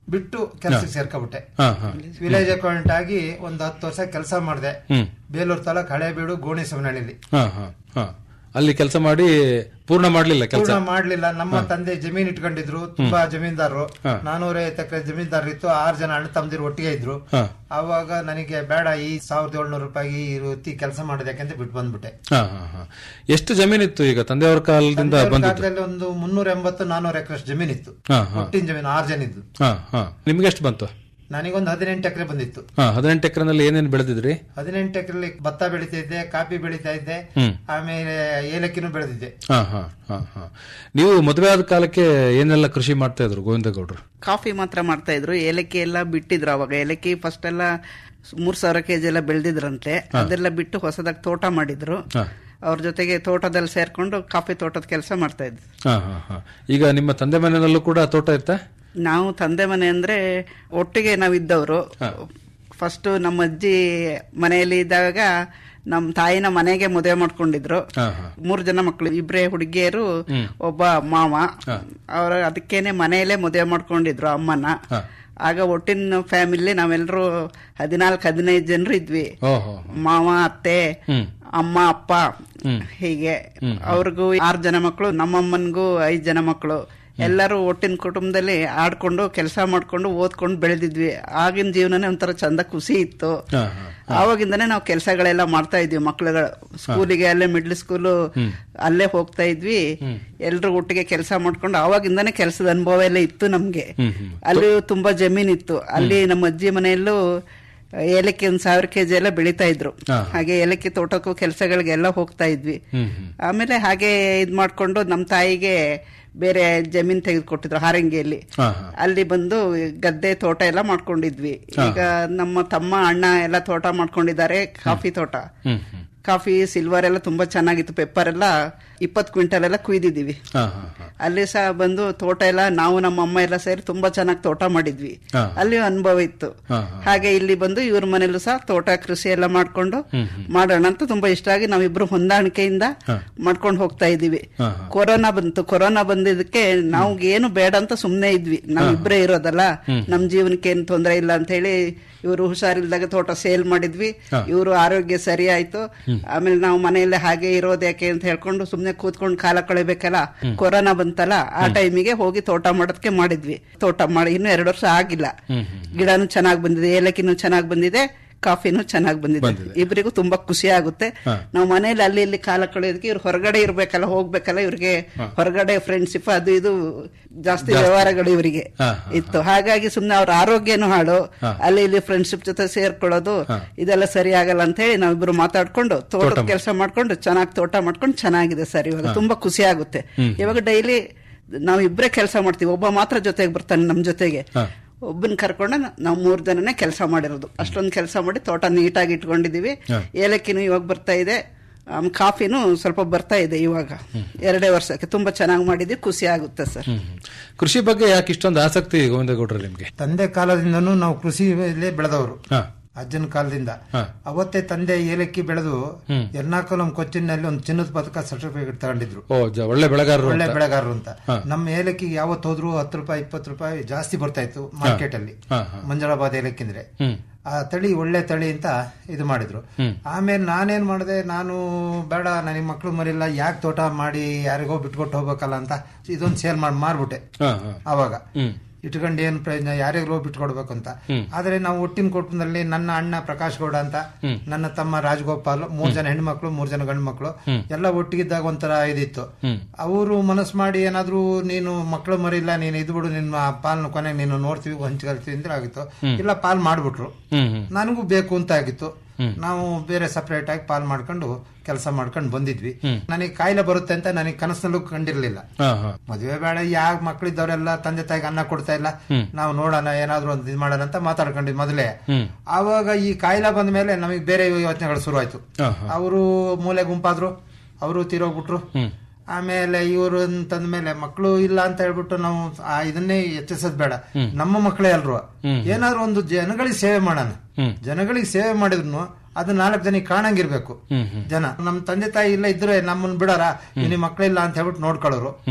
ಬಿಟ್ಟು ಕೆಲಸಕ್ಕೆ ಸೇರ್ಕೊಬಿಟ್ಟೆ ಹಾ, ಹಾ. ವಿಲೇಜ್ ಅಕೌಂಟ್ ಆಗಿ ಒಂದು ಹತ್ತು ವರ್ಷ ಕೆಲಸ ಮಾಡಿದೆ ಹ್ಮ್. ಬೇಲೂರು ತಾಲೂಕ್ ಹಳೇಬೀಡು ಗೋಣಿಸವನಹಳ್ಳಿಲಿ ಹಾ ಹಾ ಹಾ ಅಲ್ಲಿ ಕೆಲಸ ಮಾಡಿ ಪೂರ್ಣ ಮಾಡ್ಲಿಲ್ಲ ಕೆಲಸ ಪೂರ್ಣ ಮಾಡ್ಲಿಲ್ಲ ನಮ್ಮ ತಂದೆ ಜಮೀನ್ ಇಟ್ಕೊಂಡಿದ್ರು ತುಂಬಾ ಜಮೀನ್ದಾರರು ಹಾ. ನಾನೂರೈವತ್ತು ಎಕರೆ ಜಮೀನ್ದಾರ ಇತ್ತು ಆರು ಜನ ಅಣ್ಣ ತಮ್ಮದಿರು ಒಟ್ಟಿಗೆ ಇದ್ರು ಹಾ. ಅವಾಗ ನನಗೆ ಬೇಡ ಈ ಸಾವಿರದ ಏಳ್ನೂರು ರೂಪಾಯಿ ಈ ವೃತ್ತಿ ಕೆಲಸ ಮಾಡೋದಕ್ಕೆ ಅಂತ ಬಿಟ್ಟು ಬಂದ್ಬಿಟ್ಟೆ ಹಾ ಹಾ ಹಾ ಎಷ್ಟು ಜಮೀನಿತ್ತು ಈಗ ತಂದೆಯವರ ಕಾಲದಿಂದ ತಂದೆಯವ್ರ ಬಂದಿತ್ತು ಕಾಲದಲ್ಲಿ ಒಂದು ಮುನ್ನೂರ ಎಂಬತ್ತು ನಾನೂರು ಎಕರೆ ಜಮೀನ್ ಇತ್ತು ಹಾ ಹಾ ಒಟ್ಟಿನ ಜಮೀನು ಆರು ಜನ ಇದ್ದು ಹಾ ಹಾ ನಿಮ್ಗೆ ಎಷ್ಟು ಬಂತು ನನಗೊಂದು ಹದಿನೆಂಟು ಎಕರೆ ಬಂದಿತ್ತು ಹಾ ಹದಿನೆಂಟು ಎಕರೆನಲ್ಲಿ ಏನೇನು ಬೆಳೆದಿದ್ರಿ ಹದಿನೆಂಟು ಎಕರೆಲಿ ಭತ್ತ ಬೆಳಿತಾ ಇದ್ದೆ ಕಾಫಿ ಬೆಳಿತಾ ಇದ್ದೆ ಹ್ಮ್. ಆಮೇಲೆ ಏಲಕ್ಕಿನೂ ಬೆಳೆದಿದ್ದೆ ಹಾ ಹಾ ಹಾ ಹಾ ನೀವು ಮದುವೆ ಆದ ಕಾಲಕ್ಕೆ ಏನೆಲ್ಲ ಕೃಷಿ ಮಾಡ್ತಾ ಇದ್ರು ಗೋವಿಂದಗೌಡರು ಕಾಫಿ ಮಾತ್ರ ಮಾಡ್ತಾ ಇದ್ರು ಏಲಕ್ಕಿ ಎಲ್ಲ ಬಿಟ್ಟಿದ್ರು ಅವಾಗ ಏಲಕ್ಕಿ ಫಸ್ಟ್ ಎಲ್ಲ ಮೂರ್ ಸಾವಿರ ಕೆಜಿ ಎಲ್ಲ ಬೆಳೆದಿದ್ರಂತೆ ಹಾ. ಅದೆಲ್ಲ ಬಿಟ್ಟು ಹೊಸದಾಗಿ ತೋಟ ಮಾಡಿದ್ರು ಹಾ. ಅವ್ರ ಜೊತೆಗೆ ತೋಟದಲ್ಲಿ ಸೇರ್ಕೊಂಡು ಕಾಫಿ ತೋಟದ ಕೆಲಸ ಮಾಡ್ತಾ ಇದ್ವಿ ಹಾ ಹಾ ಹಾ ಈಗ ನಿಮ್ಮ ತಂದೆ ಮನೆಯಲ್ಲೂ ಕೂಡ ತೋಟ ಇತ್ತಾ ನಾವು ತಂದೆ ಮನೆ ಅಂದ್ರೆ ಒಟ್ಟಿಗೆ ನಾವಿದ್ದವರು ಹಾ. ಫಸ್ಟ್ ನಮ್ಮ ಅಜ್ಜಿ ಮನೆಯಲ್ಲಿ ಇದ್ದಾಗ ನಮ್ಮ ತಾಯಿನ ಮನೆಗೆ ಮದುವೆ ಮಾಡ್ಕೊಂಡಿದ್ರು ಹಾ ಹಾ ಮೂರು ಜನ ಮಕ್ಕಳು ಇಬ್ರೇ ಹುಡುಗಿಯರು ಹ್ಮ್. ಒಬ್ಬ ಮಾವ ಹಾ. ಅವ್ರ ಅದಕ್ಕೇನೆ ಮನೆಯಲ್ಲೇ ಮದುವೆ ಮಾಡ್ಕೊಂಡಿದ್ರು ಅಮ್ಮನ ಹಾ. ಆಗ ಒಟ್ಟಿನ ಫ್ಯಾಮಿಲಿ ನಾವೆಲ್ಲರೂ ಹದಿನಾಲ್ಕು ಹದಿನೈದು ಜನರು ಇದ್ವಿ ಓಹೋ ಮಾವ ಅತ್ತೆ ಹ್ಮ್ ಅಮ್ಮ ಅಪ್ಪ ಹ್ಮ್. ಹೀಗೆ ಹ್ಮ್. ಅವ್ರಿಗೂ ಆರು ಜನ ಮಕ್ಕಳು ನಮ್ಮಮ್ಮನಿಗೂ ಐದು ಜನ ಮಕ್ಕಳು ಎಲ್ಲರೂ ಒಟ್ಟಿನ ಕುಟುಂಬದಲ್ಲಿ ಆಡ್ಕೊಂಡು ಕೆಲಸ ಮಾಡ್ಕೊಂಡು ಓದ್ಕೊಂಡು ಬೆಳೆದಿದ್ವಿ ಆಗಿನ ಜೀವನನೇ ಒಂಥರ ಚಂದ ಖುಷಿ ಇತ್ತು ಹಾ ಹಾ ಆವಾಗಿಂದನೇ ನಾವು ಕೆಲಸಗಳೆಲ್ಲ ಮಾಡ್ತಾ ಇದ್ವಿ ಮಕ್ಳುಗಳ ಸ್ಕೂಲಿಗೆ ಅಲ್ಲೇ ಮಿಡ್ಲ್ ಸ್ಕೂಲು ಹ್ಮ್. ಅಲ್ಲೇ ಹೋಗ್ತಾ ಇದ್ವಿ ಹ್ಮ್. ಎಲ್ರು ಒಟ್ಟಿಗೆ ಕೆಲಸ ಮಾಡ್ಕೊಂಡು ಆವಾಗಿಂದಾನೇ ಕೆಲಸದ ಅನುಭವ ಎಲ್ಲ ಇತ್ತು ನಮ್ಗೆ ಹ್ಮ್ ಹ್ಮ್ ಅಲ್ಲಿ ತುಂಬಾ ಜಮೀನ್ ಇತ್ತು ಅಲ್ಲಿ ನಮ್ಮ ಅಜ್ಜಿ ಮನೆಯಲ್ಲೂ ಏಲಕ್ಕಿ ಒಂದ್ ಸಾವಿರ ಕೆಜಿ ಎಲ್ಲ ಬೆಳಿತಾ ಇದ್ರು ಹಾ. ಹಾಗೆ ಏಲಕ್ಕಿ ತೋಟಕ್ಕೂ ಕೆಲಸಗಳಿಗೆಲ್ಲ ಹೋಗ್ತಾ ಇದ್ವಿ ಹ್ಮ್ ಹ್ಮ್ ಆಮೇಲೆ ಹಾಗೆ ಇದ್ ಮಾಡ್ಕೊಂಡು ನಮ್ಮ ತಾಯಿಗೆ ಬೇರೆ ಜಮೀನ್ ತೆಗೆದುಕೊಟ್ಟಿದ್ರು ಹಾರಂಗಿಯಲ್ಲಿ ಹಾ ಹಾ ಅಲ್ಲಿ ಬಂದು ಗದ್ದೆ ತೋಟ ಎಲ್ಲ ಮಾಡ್ಕೊಂಡಿದ್ವಿ ಹಾ. ಈಗ ನಮ್ಮ ತಮ್ಮ ಅಣ್ಣ ಎಲ್ಲ ತೋಟ ಮಾಡ್ಕೊಂಡಿದ್ದಾರೆ ಕಾಫಿ ತೋಟ ಹ್ಮ್ ಹ್ಮ್ ಕಾಫಿ ಸಿಲ್ವರ್ ಎಲ್ಲ ತುಂಬಾ ಚೆನ್ನಾಗಿತ್ತು ಪೆಪ್ಪರ್ ಎಲ್ಲ ಇಪ್ಪತ್ತು ಕ್ವಿಂಟಲ್ ಎಲ್ಲ ಕುಯ್ದಿದ್ದೀವಿ ಹಾ ಹಾ ಹಾ ಅಲ್ಲಿ ಸಹ ಬಂದು ತೋಟ ಎಲ್ಲ ನಾವು ನಮ್ಮ ಅಮ್ಮ ಎಲ್ಲ ಸೇರಿ ತುಂಬಾ ಚೆನ್ನಾಗಿ ತೋಟ ಮಾಡಿದ್ವಿ ಹಾ. ಅಲ್ಲಿ ಅನುಭವ ಇತ್ತು ಹಾ ಹಾ ಹಾಗೆ ಇಲ್ಲಿ ಬಂದು ಇವ್ರ ಮನೇಲೂ ಸಹ ತೋಟ ಕೃಷಿ ಎಲ್ಲ ಮಾಡ್ಕೊಂಡು ಹ್ಮ್ ಹ್ಮ್ ಮಾಡೋಣ ಅಂತ ತುಂಬಾ ಇಷ್ಟ ಆಗಿ ನಾವಿಬ್ರು ಹೊಂದಾಣಿಕೆಯಿಂದ ಹಾ. ಮಾಡ್ಕೊಂಡು ಹೋಗ್ತಾ ಇದೀವಿ ಹಾ ಹಾ ಕೊರೋನಾ ಬಂತು ಕೊರೋನಾ ಬಂದಿದ್ದಕ್ಕೆ ನಾವು ಏನು ಬೇಡ ಅಂತ ಸುಮ್ನೆ ಇದ್ವಿ ನಾವ್ ಇಬ್ರೇ ಇರೋದಲ್ಲ ಹ್ಮ್. ನಮ್ ಜೀವನಕ್ಕೆ ಏನು ತೊಂದರೆ ಇಲ್ಲ ಅಂತ ಹೇಳಿ ಇವರು ಹುಷಾರಿಲ್ದಾಗ ತೋಟ ಸೇಲ್ ಮಾಡಿದ್ವಿ ಹಾ. ಇವರು ಆರೋಗ್ಯ ಸರಿ ಆಯ್ತು ಆಮೇಲೆ ನಾವು ಮನೆಯಲ್ಲೇ ಹಾಗೆ ಇರೋದು ಯಾಕೆ ಅಂತ ಹೇಳ್ಕೊಂಡು ಸುಮ್ನೆ ಕೂತ್ಕೊಂಡು ಕಾಲ ಕಳಿಬೇಕಲ್ಲ ಕೊರೋನಾ ಬಂತಲ್ಲ ಆ ಟೈಮಿಗೆ ಹೋಗಿ ತೋಟ ಮಾಡೋದಕ್ಕೆ ಮಾಡಿದ್ವಿ ತೋಟ ಮಾಡಿ ಇನ್ನು ಎರಡು ವರ್ಷ ಆಗಿಲ್ಲ ಹ್ಮ್ ಹ್ಮ್ ಗಿಡನು ಚೆನ್ನಾಗಿ ಬಂದಿದೆ ಏಲಕ್ಕಿನೂ ಚೆನ್ನಾಗಿ ಬಂದಿದೆ ಕಾಫಿನೂ ಚೆನ್ನಾಗಿ ಬಂದಿದೆ ಬಂದಿದೆ. ಇಬ್ಬರಿಗೂ ತುಂಬಾ ಖುಷಿ ಆಗುತ್ತೆ ಹಾ. ನಾವು ಮನೇಲಿ ಅಲ್ಲಿ ಇಲ್ಲಿ ಕಾಲ ಕಳೆಯೋದಕ್ಕೆ ಇವ್ರು ಹೊರಗಡೆ ಇರ್ಬೇಕಲ್ಲ ಹೋಗ್ಬೇಕಲ್ಲ ಇವ್ರಿಗೆ ಹೊರಗಡೆ ಫ್ರೆಂಡ್ಶಿಪ್ ಅದು ಇದು ಜಾಸ್ತಿ ವ್ಯವಹಾರಗಳು ಇವರಿಗೆ ಹಾ, ಇತ್ತು ಹಾಗಾಗಿ ಸುಮ್ನೆ ಅವ್ರ ಆರೋಗ್ಯನೂ ಹಾಳು ಹಾ. ಅಲ್ಲಿ ಇಲ್ಲಿ ಫ್ರೆಂಡ್ಶಿಪ್ ಜೊತೆ ಸೇರ್ಕೊಳ್ಳೋದು ಹಾ. ಇದೆಲ್ಲ ಸರಿ ಆಗಲ್ಲ ಅಂತ ಹೇಳಿ ನಾವಿಬ್ರು ಮಾತಾಡ್ಕೊಂಡು ತೋಟದ ತೋಟ ಕೆಲಸ ಮಾಡ್ಕೊಂಡು ಚೆನ್ನಾಗಿ ತೋಟ ಮಾಡ್ಕೊಂಡು ಚೆನ್ನಾಗಿದೆ ಸರ್ ಇವಾಗ ತುಂಬಾ ಖುಷಿ ಆಗುತ್ತೆ ಹ್ಮ್. ಇವಾಗ ಡೈಲಿ ನಾವ್ ಇಬ್ರೇ ಕೆಲಸ ಮಾಡ್ತೀವಿ ಒಬ್ಬ ಮಾತ್ರ ಜೊತೆಗೆ ಬರ್ತಾನೆ ನಮ್ ಜೊತೆಗೆ ಹಾ. ಒಬ್ಬನ್ ಕರ್ಕೊಂಡು ನಾವು ಮೂರ್ ಜನನೇ ಕೆಲಸ ಮಾಡಿರೋದು ಅಷ್ಟೊಂದು ಕೆಲಸ ಮಾಡಿ ತೋಟ ನೀಟಾಗಿ ಇಟ್ಕೊಂಡಿದೀವಿ ಹಾ. ಏಲಕ್ಕಿನೂ ಇವಾಗ ಬರ್ತಾ ಇದೆ ಆಮ್, ಕಾಫಿನೂ ಸ್ವಲ್ಪ ಬರ್ತಾ ಇದೆ ಇವಾಗ ಎರಡೇ ವರ್ಷಕ್ಕೆ ತುಂಬಾ ಚೆನ್ನಾಗಿ ಮಾಡಿದ್ವಿ ಖುಷಿ ಆಗುತ್ತೆ ಸರ್ ಹ್ಮ್ ಹ್ಮ್. ಕೃಷಿ ಬಗ್ಗೆ ಯಾಕೆ ಇಷ್ಟೊಂದು ಆಸಕ್ತಿ ಗೋವಿಂದಗೌಡ್ರೆ ನಿಮ್ಗೆ ತಂದೆ ಕಾಲದಿಂದನೂ ನಾವು ಕೃಷಿಯಲ್ಲೇ ಬೆಳೆದವರು ಹಾ ಅಜ್ಜನ ಕಾಲದಿಂದ ಹಾ. ಅವತ್ತೇ ತಂದೆ ಏಲಕ್ಕಿ ಬೆಳೆದು ಹ್ಮ್. ಎರ್ನಾಕುಲಂ ಕೊಚ್ಚಿನಲ್ಲಿ ಒಂದು ಚಿನ್ನದ ಪದಕ ಸರ್ಟಿಫಿಕೇಟ್ ತಗೊಂಡಿದ್ರು ಓ ಜ- ಒಳ್ಳೆ ಬೆಳೆಗಾರರು ಒಳ್ಳೆ ಅಂತ. ಬೆಳೆಗಾರರು ಅಂತ ಹಾ. ನಮ್ಮ ಏಲಕ್ಕಿಗೆ ಯಾವತ್ತು ಹೋದ್ರು ಹತ್ತು ರೂಪಾಯಿ ಇಪ್ಪತ್ತು ರೂಪಾಯಿ ಜಾಸ್ತಿ ಬರ್ತಾ ಇತ್ತು ಮಾರ್ಕೆಟ್ ಅಲ್ಲಿ ಹಾ, ಹಾ. ಮಂಜಳಾಬಾದ್ ಏಲಕ್ಕಿ ಅಂದ್ರೆ ಹ್ಮ್ ಆ ತಳಿ ಒಳ್ಳೆ ತಳಿ ಅಂತ ಇದು ಮಾಡಿದ್ರು ಹ್ಮ್. ಆಮೇಲೆ ನಾನೇನ್ ಮಾಡಿದೆ ನಾನು ಬೇಡ ನನಗೆ ಮಕ್ಳು ಮರಿಲ್ಲ ಯಾಕೆ ತೋಟ ಮಾಡಿ ಯಾರಿಗೋ ಬಿಟ್ಕೊಟ್ಟು ಹೋಗ್ಬೇಕಲ್ಲ ಅಂತ ಇದೊಂದು ಸೇಲ್ ಮಾಡಿ ಮಾರ್ಬಿಟ್ಟೆ ಹಾ ಹಾ ಅವಾಗ ಹ್ಮ್ ಇಟ್ಕೊಂಡು ಏನ್ ಪ್ರಯೋಜನ ಯಾರಿಗೂ ಬಿಟ್ಕೊಡ್ಬೇಕು ಅಂತ ಹ್ಮ್. ಆದ್ರೆ ನಾವು ಒಟ್ಟಿನ ಕುಟುಂಬದಲ್ಲಿ ನನ್ನ ಅಣ್ಣ ಪ್ರಕಾಶ್ ಗೌಡ ಅಂತ ಹ್ಮ್. ನನ್ನ ತಮ್ಮ ರಾಜಗೋಪಾಲ್ ಮೂರ್ ಜನ ಹೆಣ್ಮಕ್ಳು ಮೂರ್ ಜನ ಗಂಡು ಮಕ್ಳು ಹ್ಮ್. ಎಲ್ಲ ಒಟ್ಟಿಗಿದ್ದಾಗ ಒಂಥರ ಇದಿತ್ತು ಹ್ಮ್ ಅವರು ಮನಸ್ಸು ಮಾಡಿ ಏನಾದ್ರೂ ನೀನು ಮಕ್ಕಳು ಮರಿಲ್ಲ ನೀನು ಇದು ಬಿಡು ನಿನ್ನ ಪಾಲ್ನ ಕೊನೆಗೆ ನೀನು ನೋಡ್ತೀವಿ ಹಂಚ್ಕೊಳ್ತೀವಿ ಅಂದ್ರೆ ಆಗಿತ್ತು ಹ್ಮ್. ಇಲ್ಲ ಪಾಲ್ ಮಾಡ್ಬಿಟ್ರು ಹ್ಮ್ ಹ್ಮ್ ನನಗೂ ಬೇಕು ಅಂತ ಆಗಿತ್ತು ಹ್ಮ್. ನಾವು ಬೇರೆ ಸಪರೇಟ್ ಆಗಿ ಪಾಲ್ ಮಾಡ್ಕೊಂಡು ಕೆಲಸ ಮಾಡ್ಕೊಂಡು ಬಂದಿದ್ವಿ ಹ್ಮ್. ನನಗೆ ಕಾಯಿಲೆ ಬರುತ್ತೆ ಅಂತ ನನಗೆ ಕನಸಿನಲ್ಲೂ ಕಂಡಿರ್ಲಿಲ್ಲ ಹಾ ಹಾ ಮದುವೆ ಬೇಡ ಯಾವ ಮಕ್ಕಳಿದ್ದವರೆಲ್ಲ ತಂದೆ ತಾಯಿಗೆ ಅನ್ನ ಕೊಡ್ತಾ ಇಲ್ಲ ಹ್ಮ್. ನಾವು ನೋಡೋಣ ಏನಾದ್ರು ಒಂದು ಇದು ಮಾಡೋಣ ಅಂತ ಮಾತಾಡ್ಕೊಂಡಿದ್ ಮೊದಲೇ ಹ್ಮ್ ಆವಾಗ ಈ ಕಾಯಿಲೆ ಬಂದ ಮೇಲೆ ನಮಗೆ ಬೇರೆ ಯೋಚನೆಗಳು ಶುರುವಾಯ್ತು ಹಾ ಹಾ ಅವರು ಮೂಲೆ ಗುಂಪಾದ್ರು ಅವರು ತೀರೋಗ್ಬಿಟ್ರು ಹ್ಮ್ ಆಮೇಲೆ ಇವರು ಅಂತಂದ ಮೇಲೆ ಮಕ್ಕಳು ಇಲ್ಲ ಅಂತ ಹೇಳ್ಬಿಟ್ಟು ನಾವು ಆ ಇದನ್ನೇ ಹೆಚ್ಚಿಸೋದ್ ಬೇಡ ಹ್ಮ್. ನಮ್ಮ ಮಕ್ಕಳೇ ಅಲ್ರು ಹ್ಮ್. ಏನಾದ್ರು ಒಂದು ಜನಗಳಿಗೆ ಸೇವೆ ಮಾಡೋಣ ಹ್ಮ್ ಜನಗಳಿಗೆ ಸೇವೆ ಮಾಡಿದ್ರು ಅದು ನಾಲ್ಕು ಜನಕ್ಕೆ ಕಾಣಂಗಿರ್ಬೇಕು ಹ್ಮ್ ಹ್ಮ್ ಜನ ನಮ್ಮ ತಂದೆ ತಾಯಿ ಇಲ್ಲ ಇದ್ರೆ ನಮ್ಮನ್ನ ಬಿಡಾರ ನಿಮ್ಮ ಮಕ್ಕಳಿಲ್ಲ ಅಂತ ಹೇಳ್ಬಿಟ್ಟು ನೋಡ್ಕೊಳ್ಳೋರು ಹ್ಮ್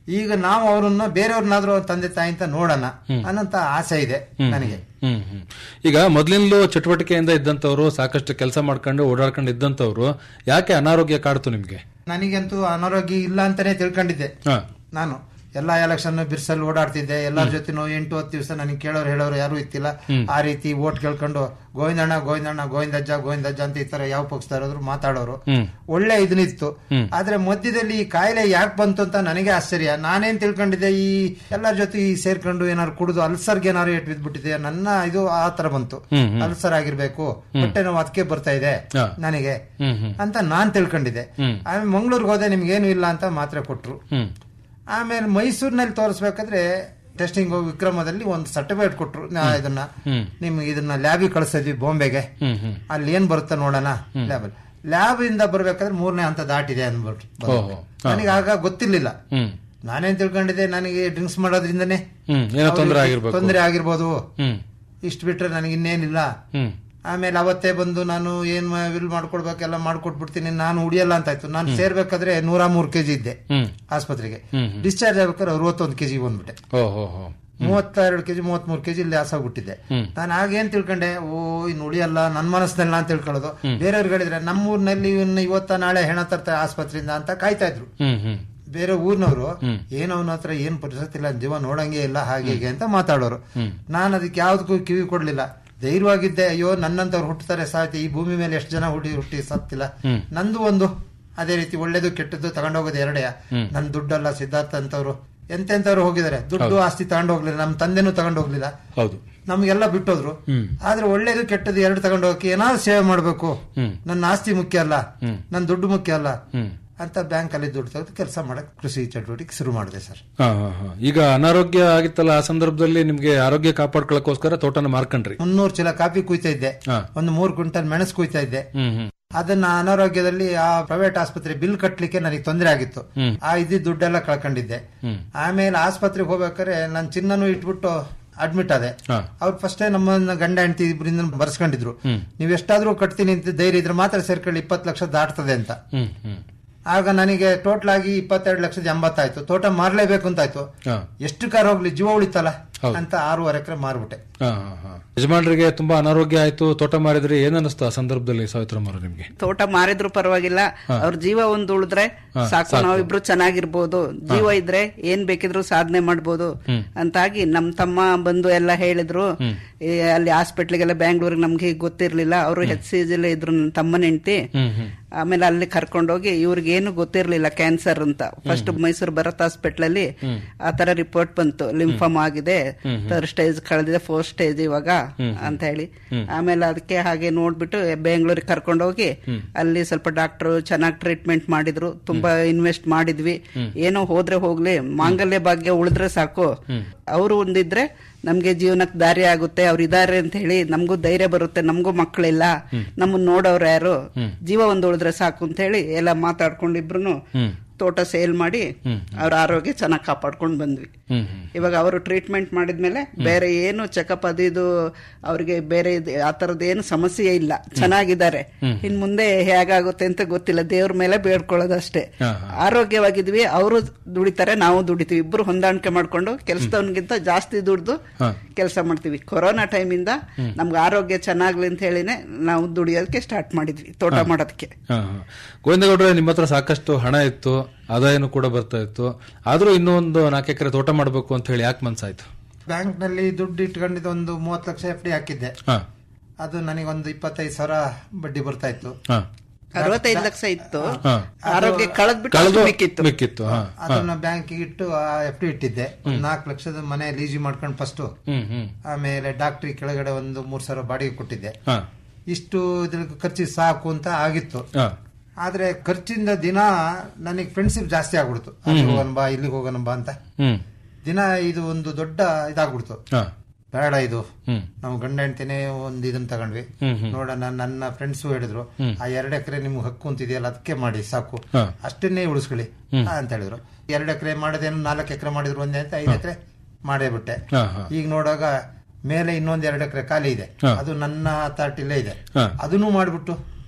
ಈಗ ನಾವು ಅವ್ರನ್ನ ಬೇರೆಯವ್ರನ್ನಾದ್ರೂ ಅವ್ರ ತಂದೆ ತಾಯಿ ಅಂತ ನೋಡೋಣ ಅನ್ನೋಂತ ಆಸೆ ಇದೆ ನನಗೆ ಹ್ಮ್ ಹ್ಮ್ ಈಗ ಮೊದಲಿಂದಲೂ ಚಟುವಟಿಕೆಯಿಂದ ಇದ್ದಂತವ್ರು ಸಾಕಷ್ಟು ಕೆಲಸ ಮಾಡ್ಕೊಂಡು ಓಡಾಡ್ಕೊಂಡು ಇದ್ದಂತವ್ರು ಯಾಕೆ ಅನಾರೋಗ್ಯ ಕಾಡ್ತು ನಿಮ್ಗೆ ನನಗಂತೂ ಅನಾರೋಗ್ಯ ಇಲ್ಲ ಅಂತಾನೆ ತಿಳ್ಕೊಂಡಿದ್ದೆ ಹಾ. ನಾನು ಎಲ್ಲಾ ಎಲೆಕ್ಷನ್ ಬಿರ್ಸಲ್ಲಿ ಓಡಾಡ್ತಿದ್ದೆ ಎಲ್ಲರ ಜೊತೆನೂ ಎಂಟು ಹತ್ತು ದಿವಸ ನನಗೆ ಕೇಳೋರು ಹೇಳೋರು ಯಾರು ಇತ್ತಿಲ್ಲ ಹ್ಮ್. ಆ ರೀತಿ ಓಟ್ ಕೇಳ್ಕೊಂಡು ಗೋವಿಂದಣ್ಣ ಗೋವಿಂದಣ್ಣ ಗೋವಿಂದಜ್ಜ ಗೋವಿಂದಜ್ಜ ಅಂತ ಈ ತರ ಯಾವ ಪಕ್ಷದವ್ರು ಮಾತಾಡೋರು ಹ್ಮ್. ಒಳ್ಳೆ ಇದನ್ನಿತ್ತು ಹ್ಮ್. ಆದ್ರೆ ಮಧ್ಯದಲ್ಲಿ ಈ ಕಾಯಿಲೆ ಯಾಕೆ ಬಂತು ಅಂತ ನನಗೆ ಆಶ್ಚರ್ಯ ನಾನೇನ್ ತಿಳ್ಕೊಂಡಿದ್ದೆ ಈ ಎಲ್ಲರ ಜೊತೆ ಈ ಸೇರ್ಕೊಂಡು ಏನಾದ್ರು ಕುಡಿದು ಅಲ್ಸರ್ಗೆ ಏನಾದ್ರು ಏಟ್ ಬಿದ್ಬಿಟ್ಟಿದೆ ನನ್ನ ಇದು ಆ ತರ ಬಂತು ಹ್ಮ್, ಹ್ಮ್. ಅಲ್ಸರ್ ಆಗಿರ್ಬೇಕು ಹ್ಮ್. ಹೊಟ್ಟೆ ನೋವು ಅದಕ್ಕೆ ಬರ್ತಾ ಇದೆ ಹಾ. ನನಗೆ ಹ್ಮ್ ಹ್ಮ್ ಅಂತ ನಾನ್ ತಿಳ್ಕೊಂಡಿದ್ದೆ ಹ್ಮ್. ಆಮೇಲೆ ಮಂಗಳೂರಿಗೆ ಹೋದೆ ನಿಮ್ಗೇನು ಇಲ್ಲ ಅಂತ ಮಾತ್ರೆ ಕೊಟ್ರು ಹ್ಮ್ ಆಮೇಲೆ ಮೈಸೂರಿನಲ್ಲಿ ತೋರಿಸ್ಬೇಕಾದ್ರೆ ಟೆಸ್ಟಿಂಗ್ ವಿಕ್ರಮದಲ್ಲಿ ಒಂದು ಸರ್ಟಿಫಿಕೇಟ್ ಕೊಟ್ರು ನಾ ಇದನ್ನ ಹ್ಮ್. ನಿಮ್ಗೆ ಇದನ್ನ ಲ್ಯಾಬಿಗೆ ಕಳಿಸ್ತಿದ್ವಿ ಬಾಂಬೆಗೆ ಹ್ಮ್ ಹ್ಮ್ ಅಲ್ಲಿ ಏನ್ ಬರುತ್ತೆ ನೋಡೋಣ ಲ್ಯಾಬ್ ಲ್ಯಾಬ್ ಇಂದ ಬರ್ಬೇಕಾದ್ರೆ ಮೂರನೇ ಹಂತ ದಾಟಿದೆ ಅಂದ್ಬಿಟ್ಟು ಬಂದ್ರು. ಓಹೋ. ಹಾ. ನನಗೆ ಆಗ ಗೊತ್ತಿರ್ಲಿಲ್ಲ ಹ್ಮ್ ನಾನೇನ್ ತಿಳ್ಕೊಂಡಿದ್ದೆ ನನಗೆ ಡ್ರಿಂಕ್ಸ್ ಮಾಡೋದ್ರಿಂದನೇ ಹ್ಮ್ ಏನೋ ತೊಂದರೆ ಆಗಿರ್ಬೇಕು ತೊಂದರೆ ಆಗಿರ್ಬೋದು ಹ್ಮ್ ಇಷ್ಟು ಬಿಟ್ರೆ ನನಗೆ ಇನ್ನೇನಿಲ್ಲ ಹ್ಮ್ ಆಮೇಲೆ ಅವತ್ತೇ ಬಂದು ನಾನು ಏನ್ ಮ- ವಿಲ್ ಮಾಡ್ಕೊಡ್ಬೇಕೆಲ್ಲ ಮಾಡ್ಕೊಟ್ಬಿಡ್ತೀನಿ ನಾನು ಉಳಿಯಲ್ಲ ಅಂತ ಆಯ್ತು ನಾನು ಸೇರ್ಬೇಕಾದ್ರೆ ನೂರ ಮೂರು ಕೆಜಿ ಇದ್ದೆ ಹ್ಮ್ ಆಸ್ಪತ್ರೆಗೆ ಹ್ಮ್ ಹ್ಮ್ ಡಿಸ್ಚಾರ್ಜ್ ಆಗ್ಬೇಕಾದ್ರೆ ಅರವತ್ತೊಂದು ಕೆಜಿ ಬಂದ್ಬಿಟ್ಟೆ ಓಹೋ ಹೋ ಮೂವತ್ತೆರಡು ಕೆಜಿ ಮೂವತ್ಮೂರು ಕೆಜಿ ಇಲ್ಲಿ ಆಸಾಗ್ಬಿಟ್ಟಿದ್ದೆ ಹ್ಮ್. ನಾನು ಆಗೇನ್ ತಿಳ್ಕೊಂಡೆ ಓ ಇನ್ನು ಉಳಿಯಲ್ಲ ನನ್ನ ಮನಸ್ಸಿನಲ್ಲಿ ನಾನು ತಿಳ್ಕೊಳ್ಳೋದು ಬೇರೆಯವ್ರಿಗೆ ಹೇಳಿದ್ರೆ ನಮ್ಮೂರಿನಲ್ಲಿ ಇನ್ನು ಇವತ್ತ ನಾಳೆ ಹೆಣ ತರ್ತಾರೆ ಆಸ್ಪತ್ರೆಯಿಂದ ಅಂತ ಕಾಯ್ತಾ ಇದ್ರು ಹ್ಮ್ ಹ್ಮ್ ಬೇರೆ ಊರಿನವರು ಹ್ಮ್. ಏನೋ ಅವನ ಹತ್ರ ಏನ್ ಪರಿಸ್ಥಿತಿ ಇಲ್ಲ ಜೀವ ನೋಡಂಗೆ ಇಲ್ಲ ಹಾಗೆ ಹೀಗೆ ಅಂತ ಮಾತಾಡೋರು ಹ್ಮ್. ನಾನು ಅದಕ್ಕೆ ಯಾವ್ದಕ್ಕೂ ಕಿವಿ ಕೊಡ್ಲಿಲ್ಲ ಧೈರ್ಯವಾಗಿದ್ದೆ ಅಯ್ಯೋ ನನ್ನಂತವ್ರು ಹುಟ್ಟುತ್ತಾರೆ ಸಾಯ್ತಿ ಈ ಭೂಮಿ ಮೇಲೆ ಎಷ್ಟು ಜನ ಹುಟ್ಟಿ ಹುಟ್ಟಿ ಸತ್ತಿಲ್ಲ ಹ್ಮ್. ನಂದು ಒಂದು ಅದೇ ರೀತಿ ಒಳ್ಳೇದು ಕೆಟ್ಟದ್ದು ತಗೊಂಡೋಗೋದು ಎರಡೇ ಹ್ಮ್. ನನ್ ದುಡ್ಡಲ್ಲ ಸಿದ್ಧಾರ್ಥ ಅಂತವ್ರು ಎಂತೆಂತವ್ರು ಹೋಗಿದ್ದಾರೆ ದುಡ್ಡು ಆಸ್ತಿ ತಗೊಂಡು ಹೋಗ್ಲಿಲ್ಲ ನಮ್ಮ ತಂದೆನೂ ತಗೊಂಡು ಹೋಗ್ಲಿಲ್ಲ ಹೌದು ನಮ್ಗೆಲ್ಲ ಬಿಟ್ಟೋದ್ರು ಹ್ಮ್ ಆದ್ರೆ ಒಳ್ಳೇದು ಕೆಟ್ಟದ್ದು ಎರಡು ತಗೊಂಡು ಹೋಗಿ ಏನಾದ್ರು ಸೇವೆ ಮಾಡ್ಬೇಕು ಹ್ಮ್ ನನ್ನ ಆಸ್ತಿ ಮುಖ್ಯ ಅಲ್ಲ ಹ್ಮ್. ನನ್ನ ದುಡ್ಡು ಮುಖ್ಯ ಅಲ್ಲ ಹ್ಮ್ ಅಂತ ಬ್ಯಾಂಕ್ ಅಲ್ಲಿ ದುಡ್ಡು ತೆಗೆದು ಕೆಲಸ ಮಾಡಕ್ ಕೃಷಿ ಚಟುವಟಿಕೆ ಶುರು ಮಾಡಿದೆ ಸರ್ ಹಾ ಹಾ ಹಾ ಈಗ ಅನಾರೋಗ್ಯ ಆಗಿತ್ತಲ್ಲ ಆ ಸಂದರ್ಭದಲ್ಲಿ ನಿಮ್ಗೆ ಆರೋಗ್ಯ ಕಾಪಾಡ್ಕೊಳ್ಳೋಕೋಸ್ಕರ ತೋಟನ ಮಾರ್ಕೊಂಡ್ರಿ ಮುನ್ನೂರು ಚೀಲ ಕಾಫಿ ಕುಯ್ತಾ ಇದ್ದೆ ಹಾ. ಒಂದು ಮೂರು ಕ್ವಿಂಟಲ್ ಮೆಣಸು ಕುಯ್ತಾ ಇದ್ದೆ ಹ್ಮ್ ಹ್ಮ್ ಅದನ್ನ ಅನಾರೋಗ್ಯದಲ್ಲಿ ಆ ಪ್ರೈವೇಟ್ ಆಸ್ಪತ್ರೆ ಬಿಲ್ ಕಟ್ಲಿಕ್ಕೆ ನನಗೆ ತೊಂದರೆ ಆಗಿತ್ತು ಹ್ಮ್. ಆ ಇದ್ದಿದ್ದ ದುಡ್ಡೆಲ್ಲ ಕಳ್ಕೊಂಡಿದ್ದೆ ಹ್ಮ್ ಆಮೇಲೆ ಆಸ್ಪತ್ರೆಗೆ ಹೋಗ್ಬೇಕಾದ್ರೆ ನನ್ನ ಚಿನ್ನನು ಇಟ್ಬಿಟ್ಟು ಅಡ್ಮಿಟ್ ಆದೆ ಹಾ. ಅವ್ರು ಫಸ್ಟೇ ನಮ್ಮ ಗಂಡ ಹೆಂಡತಿ ಇಬ್ಬರಿಂದ ಬರ್ಸ್ಕೊಂಡಿದ್ರು ಹ್ಮ್. ನೀವ್ ಎಷ್ಟಾದ್ರೂ ಕಟ್ತೀನಿ ಅಂತ ಧೈರ್ಯ ಇದ್ರೆ ಮಾತ್ರ ಸೇರ್ಕೊಳ್ಳಿ ಇಪ್ಪತ್ತು ಲಕ್ಷ ದಾಟ್ತದೆ ಅಂತ ಹ್ಮ್ ಹ್ಮ್ ಆಗ ನನಗೆ ಟೋಟಲ್ ಆಗಿ ಇಪ್ಪತ್ತೆರಡು ಲಕ್ಷದ ಎಂಬತ್ತಾಯ್ತು ತೋಟ ಮಾರ್ಲೇಬೇಕು ಅಂತಾಯ್ತು ಹಾ ಎಷ್ಟು ಕಾರ್ ಹೋಗ್ಲಿ ಜೀವ ಉಳಿತಲ್ಲ ಹೌದು. ಅಂತ ಆರೂವರೆ ಎಕರೆ ಮಾರ್ಬಿಟ್ಟೆ ಹಾ ಹಾ ಹಾ ಯಜಮಾನರಿಗೆ ತುಂಬಾ ಅನಾರೋಗ್ಯ ಆಯ್ತು ತೋಟ ಮಾರಿದ್ರಿ ಏನ್ ಅನಿಸ್ತು ಆ ಸಂದರ್ಭದಲ್ಲಿ ಸಾವಿತ್ರಮ್ಮ ನಿಮ್ಗೆ ತೋಟ ಮಾರಿದ್ರು ಪರವಾಗಿಲ್ಲ ಹಾ. ಅವ್ರ ಜೀವ ಒಂದ್ ಉಳಿದ್ರೆ ಹಾ, ಸಾಕು ಸಾಕು. ನಾವಿಬ್ರು ಚೆನ್ನಾಗಿರ್ಬೋದು ಜೀವ ಇದ್ರೆ ಏನ್ ಬೇಕಿದ್ರು ಸಾಧನೆ ಮಾಡ್ಬೋದು ಹ್ಮ್. ಅಂತಾಗಿ ನಮ್ ತಮ್ಮ ಬಂದು ಎಲ್ಲ ಹೇಳಿದ್ರು ಹ್ಮ್. ಏ, ಅಲ್ಲಿ ಹಾಸ್ಪಿಟ್ಲಿಗೆಲ್ಲ ಬ್ಯಾಂಗ್ಳೂರಿಗೆ ನಮ್ಗೆ ಗೊತ್ತಿರ್ಲಿಲ್ಲ ಅವರು ಹೆಚ್ ಸಿ ಜಿಲ್ಲ ಇದ್ರು ನನ್ನ ತಮ್ಮನ ಹೆಂಡತಿ ಹ್ಮ್ ಹ್ಮ್ ಆಮೇಲೆ ಅಲ್ಲಿ ಕರ್ಕೊಂಡೋಗಿ ಇವ್ರಿಗೆ ಏನು ಗೊತ್ತಿರ್ಲಿಲ್ಲ ಕ್ಯಾನ್ಸರ್ ಅಂತ ಫಸ್ಟ್ ಮೈಸೂರು ಭರತ್ ಹಾಸ್ಪಿಟಲ್ ಅಲ್ಲಿ ಹ್ಮ್. ಆ ತರ ರಿಪೋರ್ಟ್ ಬಂತು ಲಿಂಫಮ್ ಆಗಿದೆ ಹ್ಮ್, ಹ್ಮ್. ಥರ್ಡ್ ಸ್ಟೇಜ್ ಕಳೆದಿದೆ ಫೋರ್ತ್ ಸ್ಟೇಜ್ ಇವಾಗ ಹ್ಮ್, ಹ್ಮ್. ಅಂತ ಹೇಳಿ ಹ್ಮ್. ಆಮೇಲೆ ಅದಕ್ಕೆ ಹಾಗೆ ನೋಡ್ಬಿಟ್ಟು ಬೆಂಗಳೂರಿಗೆ ಕರ್ಕೊಂಡೋಗಿ ಹ್ಮ್. ಅಲ್ಲಿ ಸ್ವಲ್ಪ ಡಾಕ್ಟರ್ ಚೆನ್ನಾಗಿ ಟ್ರೀಟ್ಮೆಂಟ್ ಮಾಡಿದ್ರು ತುಂಬಾ ಇನ್ವೆಸ್ಟ್ ಮಾಡಿದ್ವಿ ಹ್ಮ್. ಏನೋ ಹೋದ್ರೆ ಹೋಗ್ಲಿ ಮಾಂಗಲ್ಯ ಭಾಗ್ಯ ಉಳಿದ್ರೆ ಸಾಕು ಹ್ಮ್. ಅವರು ಒಂದಿದ್ರೆ ನಮ್ಗೆ ಜೀವನಕ್ಕೆ ದಾರಿ ಆಗುತ್ತೆ ಅವ್ರು ಇದಾರೆ ಅಂತ ಹೇಳಿ ನಮಗೂ ಧೈರ್ಯ ಬರುತ್ತೆ ನಮಗೂ ಮಕ್ಕಳಿಲ್ಲ ಹ್ಮ್. ನಮ್ಮನ್ನ ನೋಡೋರು ಯಾರು ಹ್ಮ್. ಜೀವ ಒಂದು ಉಳಿದ್ರೆ ಸಾಕು ಅಂತ ಹೇಳಿ ಎಲ್ಲ ಮಾತಾಡ್ಕೊಂಡಿಬ್ರು ಹ್ಮ್ ತೋಟ ಸೇಲ್ ಮಾಡಿ ಹ್ಮ್. ಅವ್ರ ಆರೋಗ್ಯ ಚೆನ್ನಾಗಿ ಕಾಪಾಡ್ಕೊಂಡು ಬಂದ್ವಿ ಹ್ಮ್ ಹ್ಮ್ ಇವಾಗ ಅವರು ಟ್ರೀಟ್ಮೆಂಟ್ ಮಾಡಿದ್ಮೇಲೆ ಬೇರೆ ಏನು ಚೆಕಪ್ ಅದು ಇದು ಅವ್ರಿಗೆ ಬೇರೆ ಇದು ಆ ತರದ ಏನು ಸಮಸ್ಯೆ ಇಲ್ಲ ಚೆನ್ನಾಗಿದ್ದಾರೆ ಹ್ಮ್. ಇನ್ ಮುಂದೆ ಹೇಗಾಗುತ್ತೆ ಅಂತ ಗೊತ್ತಿಲ್ಲ ದೇವ್ರ ಮೇಲೆ ಬೇಡ್ಕೊಳ್ಳೋದಷ್ಟೇ ಹಾ, ಹಾ. ಆರೋಗ್ಯವಾಗಿದ್ವಿ ಅವರು ದುಡಿತಾರೆ ನಾವು ದುಡಿತೀವಿ ಇಬ್ರು ಹೊಂದಾಣಿಕೆ ಮಾಡ್ಕೊಂಡು ಕೆಲಸದವನಿಗಿಂತ ಜಾಸ್ತಿ ದುಡ್ದು ಹಾ. ಕೆಲಸ ಮಾಡ್ತೀವಿ ಕೊರೋನಾ ಟೈಮಿಂದ ನಮ್ಗೆ ಆರೋಗ್ಯ ಚೆನ್ನಾಗ್ಲಿ ಅಂತ ಹೇಳಿನೇ ನಾವು ದುಡಿಯೋದಕ್ಕೆ ಸ್ಟಾರ್ಟ್ ಮಾಡಿದ್ವಿ ತೋಟ ಮಾಡೋದಕ್ಕೆ ಹಾ ಹಾ ಗೋವಿಂದಗೌಡ್ರೆ ನಿಮ್ಮ ಹತ್ರ ಸಾಕಷ್ಟು ಹಣ ಇತ್ತು ಆದಾಯನೂ ಕೂಡ ಬರ್ತಾ ಇತ್ತು ಆದ್ರೂ ಇನ್ನೂ ಒಂದು ನಾಲ್ಕು ಎಕರೆ ತೋಟ ಮಾಡಬೇಕು ಅಂತ ಹೇಳಿ ಯಾಕೆ ಮನ್ಸಾಯ್ತು ಬ್ಯಾಂಕ್ ನಲ್ಲಿ ದುಡ್ಡು ಇಟ್ಕೊಂಡಿದ್ದು ಒಂದು ಮೂವತ್ತು ಲಕ್ಷ ಎಫ್ ಡಿ ಹಾಕಿದ್ದೆ ಹಾ ಅದು ನನಗೊಂದು ಇಪ್ಪತ್ತೈದು ಸಾವಿರ ಬಡ್ಡಿ ಬರ್ತಾ ಇತ್ತು ಹಾ ಅರವತ್ತೈದು ಲಕ್ಷ ಇತ್ತು ಹಾ. ಆರೋಗ್ಯ ಕಳೆದ್ಬಿಟ್ಟು ಕಳೆದು ಅಷ್ಟು ಮಿಕ್ಕಿತ್ತು ಮಿಕ್ಕಿತ್ತು ಹಾ ಹಾ ಅದನ್ನ ಬ್ಯಾಂಕಿಗೆ ಇಟ್ಟು ಎಫ್ ಡಿ ಇಟ್ಟಿದ್ದೆ ಒಂದು ನಾಲ್ಕು ಲಕ್ಷದ ಮನೆ ಲೀಜಿ ಮಾಡ್ಕೊಂಡು ಫಸ್ಟ್ ಹ್ಮ್ ಹ್ಮ್ ಆಮೇಲೆ ಡಾಕ್ಟ್ರಿ ಕೆಳಗಡೆ ಒಂದು ಮೂರ್ ಸಾವಿರ ಬಾಡಿಗೆ ಕೊಟ್ಟಿದ್ದೆ ಹಾ ಇಷ್ಟು ಇದ್ರ ಖರ್ಚಿಗೆ ಸಾಕು ಅಂತ ಆಗಿತ್ತು ಹಾ ಆದ್ರೆ ಖರ್ಚಿಂದ ದಿನ ನನಗೆ ಫ್ರೆಂಡ್ಶಿಪ್ ಜಾಸ್ತಿ ಆಗ್ಬಿಡ್ತು ಅಲ್ಲಿಗೆ ಹೋಗೋಣ ಬಾ ಇಲ್ಲಿಗೆ ಹೋಗೋಣ ಬಾ ಅಂತ ಹ್ಮ್ ದಿನ ಇದು ಒಂದು ದೊಡ್ಡ ಇದಾಗ್ಬಿಡ್ತು ಹಾ ಬೇಡ ಇದು ಹ್ಮ್ ನಾವು ಗಂಡ ಹೆಂಡ್ತಿನೇ ಒಂದ್ ಇದನ್ನ ತಗೊಂಡ್ವಿ ಹ್ಮ್, ಹ್ಮ್. ನೋಡೋಣ ನನ್ನ ಫ್ರೆಂಡ್ಸು ಹೇಳಿದ್ರು ಹ್ಮ್. ಆ ಎರಡ್ ಎಕರೆ ನಿಮ್ಗೆ ಹಕ್ಕು ಅಂತಿದೆಯಲ್ಲ ಅದಕ್ಕೆ ಮಾಡಿ ಸಾಕು ಹಾ. ಅಷ್ಟನ್ನೇ ಉಳಿಸ್ಕೊಳ್ಳಿ ಹ್ಮ್. ಆ, ಅಂತ ಹೇಳಿದ್ರು ಎರಡ್ ಎಕರೆ ಮಾಡೋದೇನು ನಾಲ್ಕು ಎಕರೆ ಮಾಡಿದ್ರು ಒಂದೇ ಅಂತ ಐದು ಎಕರೆ ಮಾಡೇ ಬಿಟ್ಟೆ ಹಾ, ಹಾ. ಈಗ ನೋಡುವಾಗ ಮೇಲೆ ಇನ್ನೊಂದ್ ಎರಡು ಎಕರೆ ಖಾಲಿ ಇದೆ ಹಾ. ಅದು ನನ್ನ ಅಥಾರಿಟಿಲೇ ಇದೆ ಹಾ. ಅದನ್ನು ಮಾಡ್ಬಿಟ್ಟು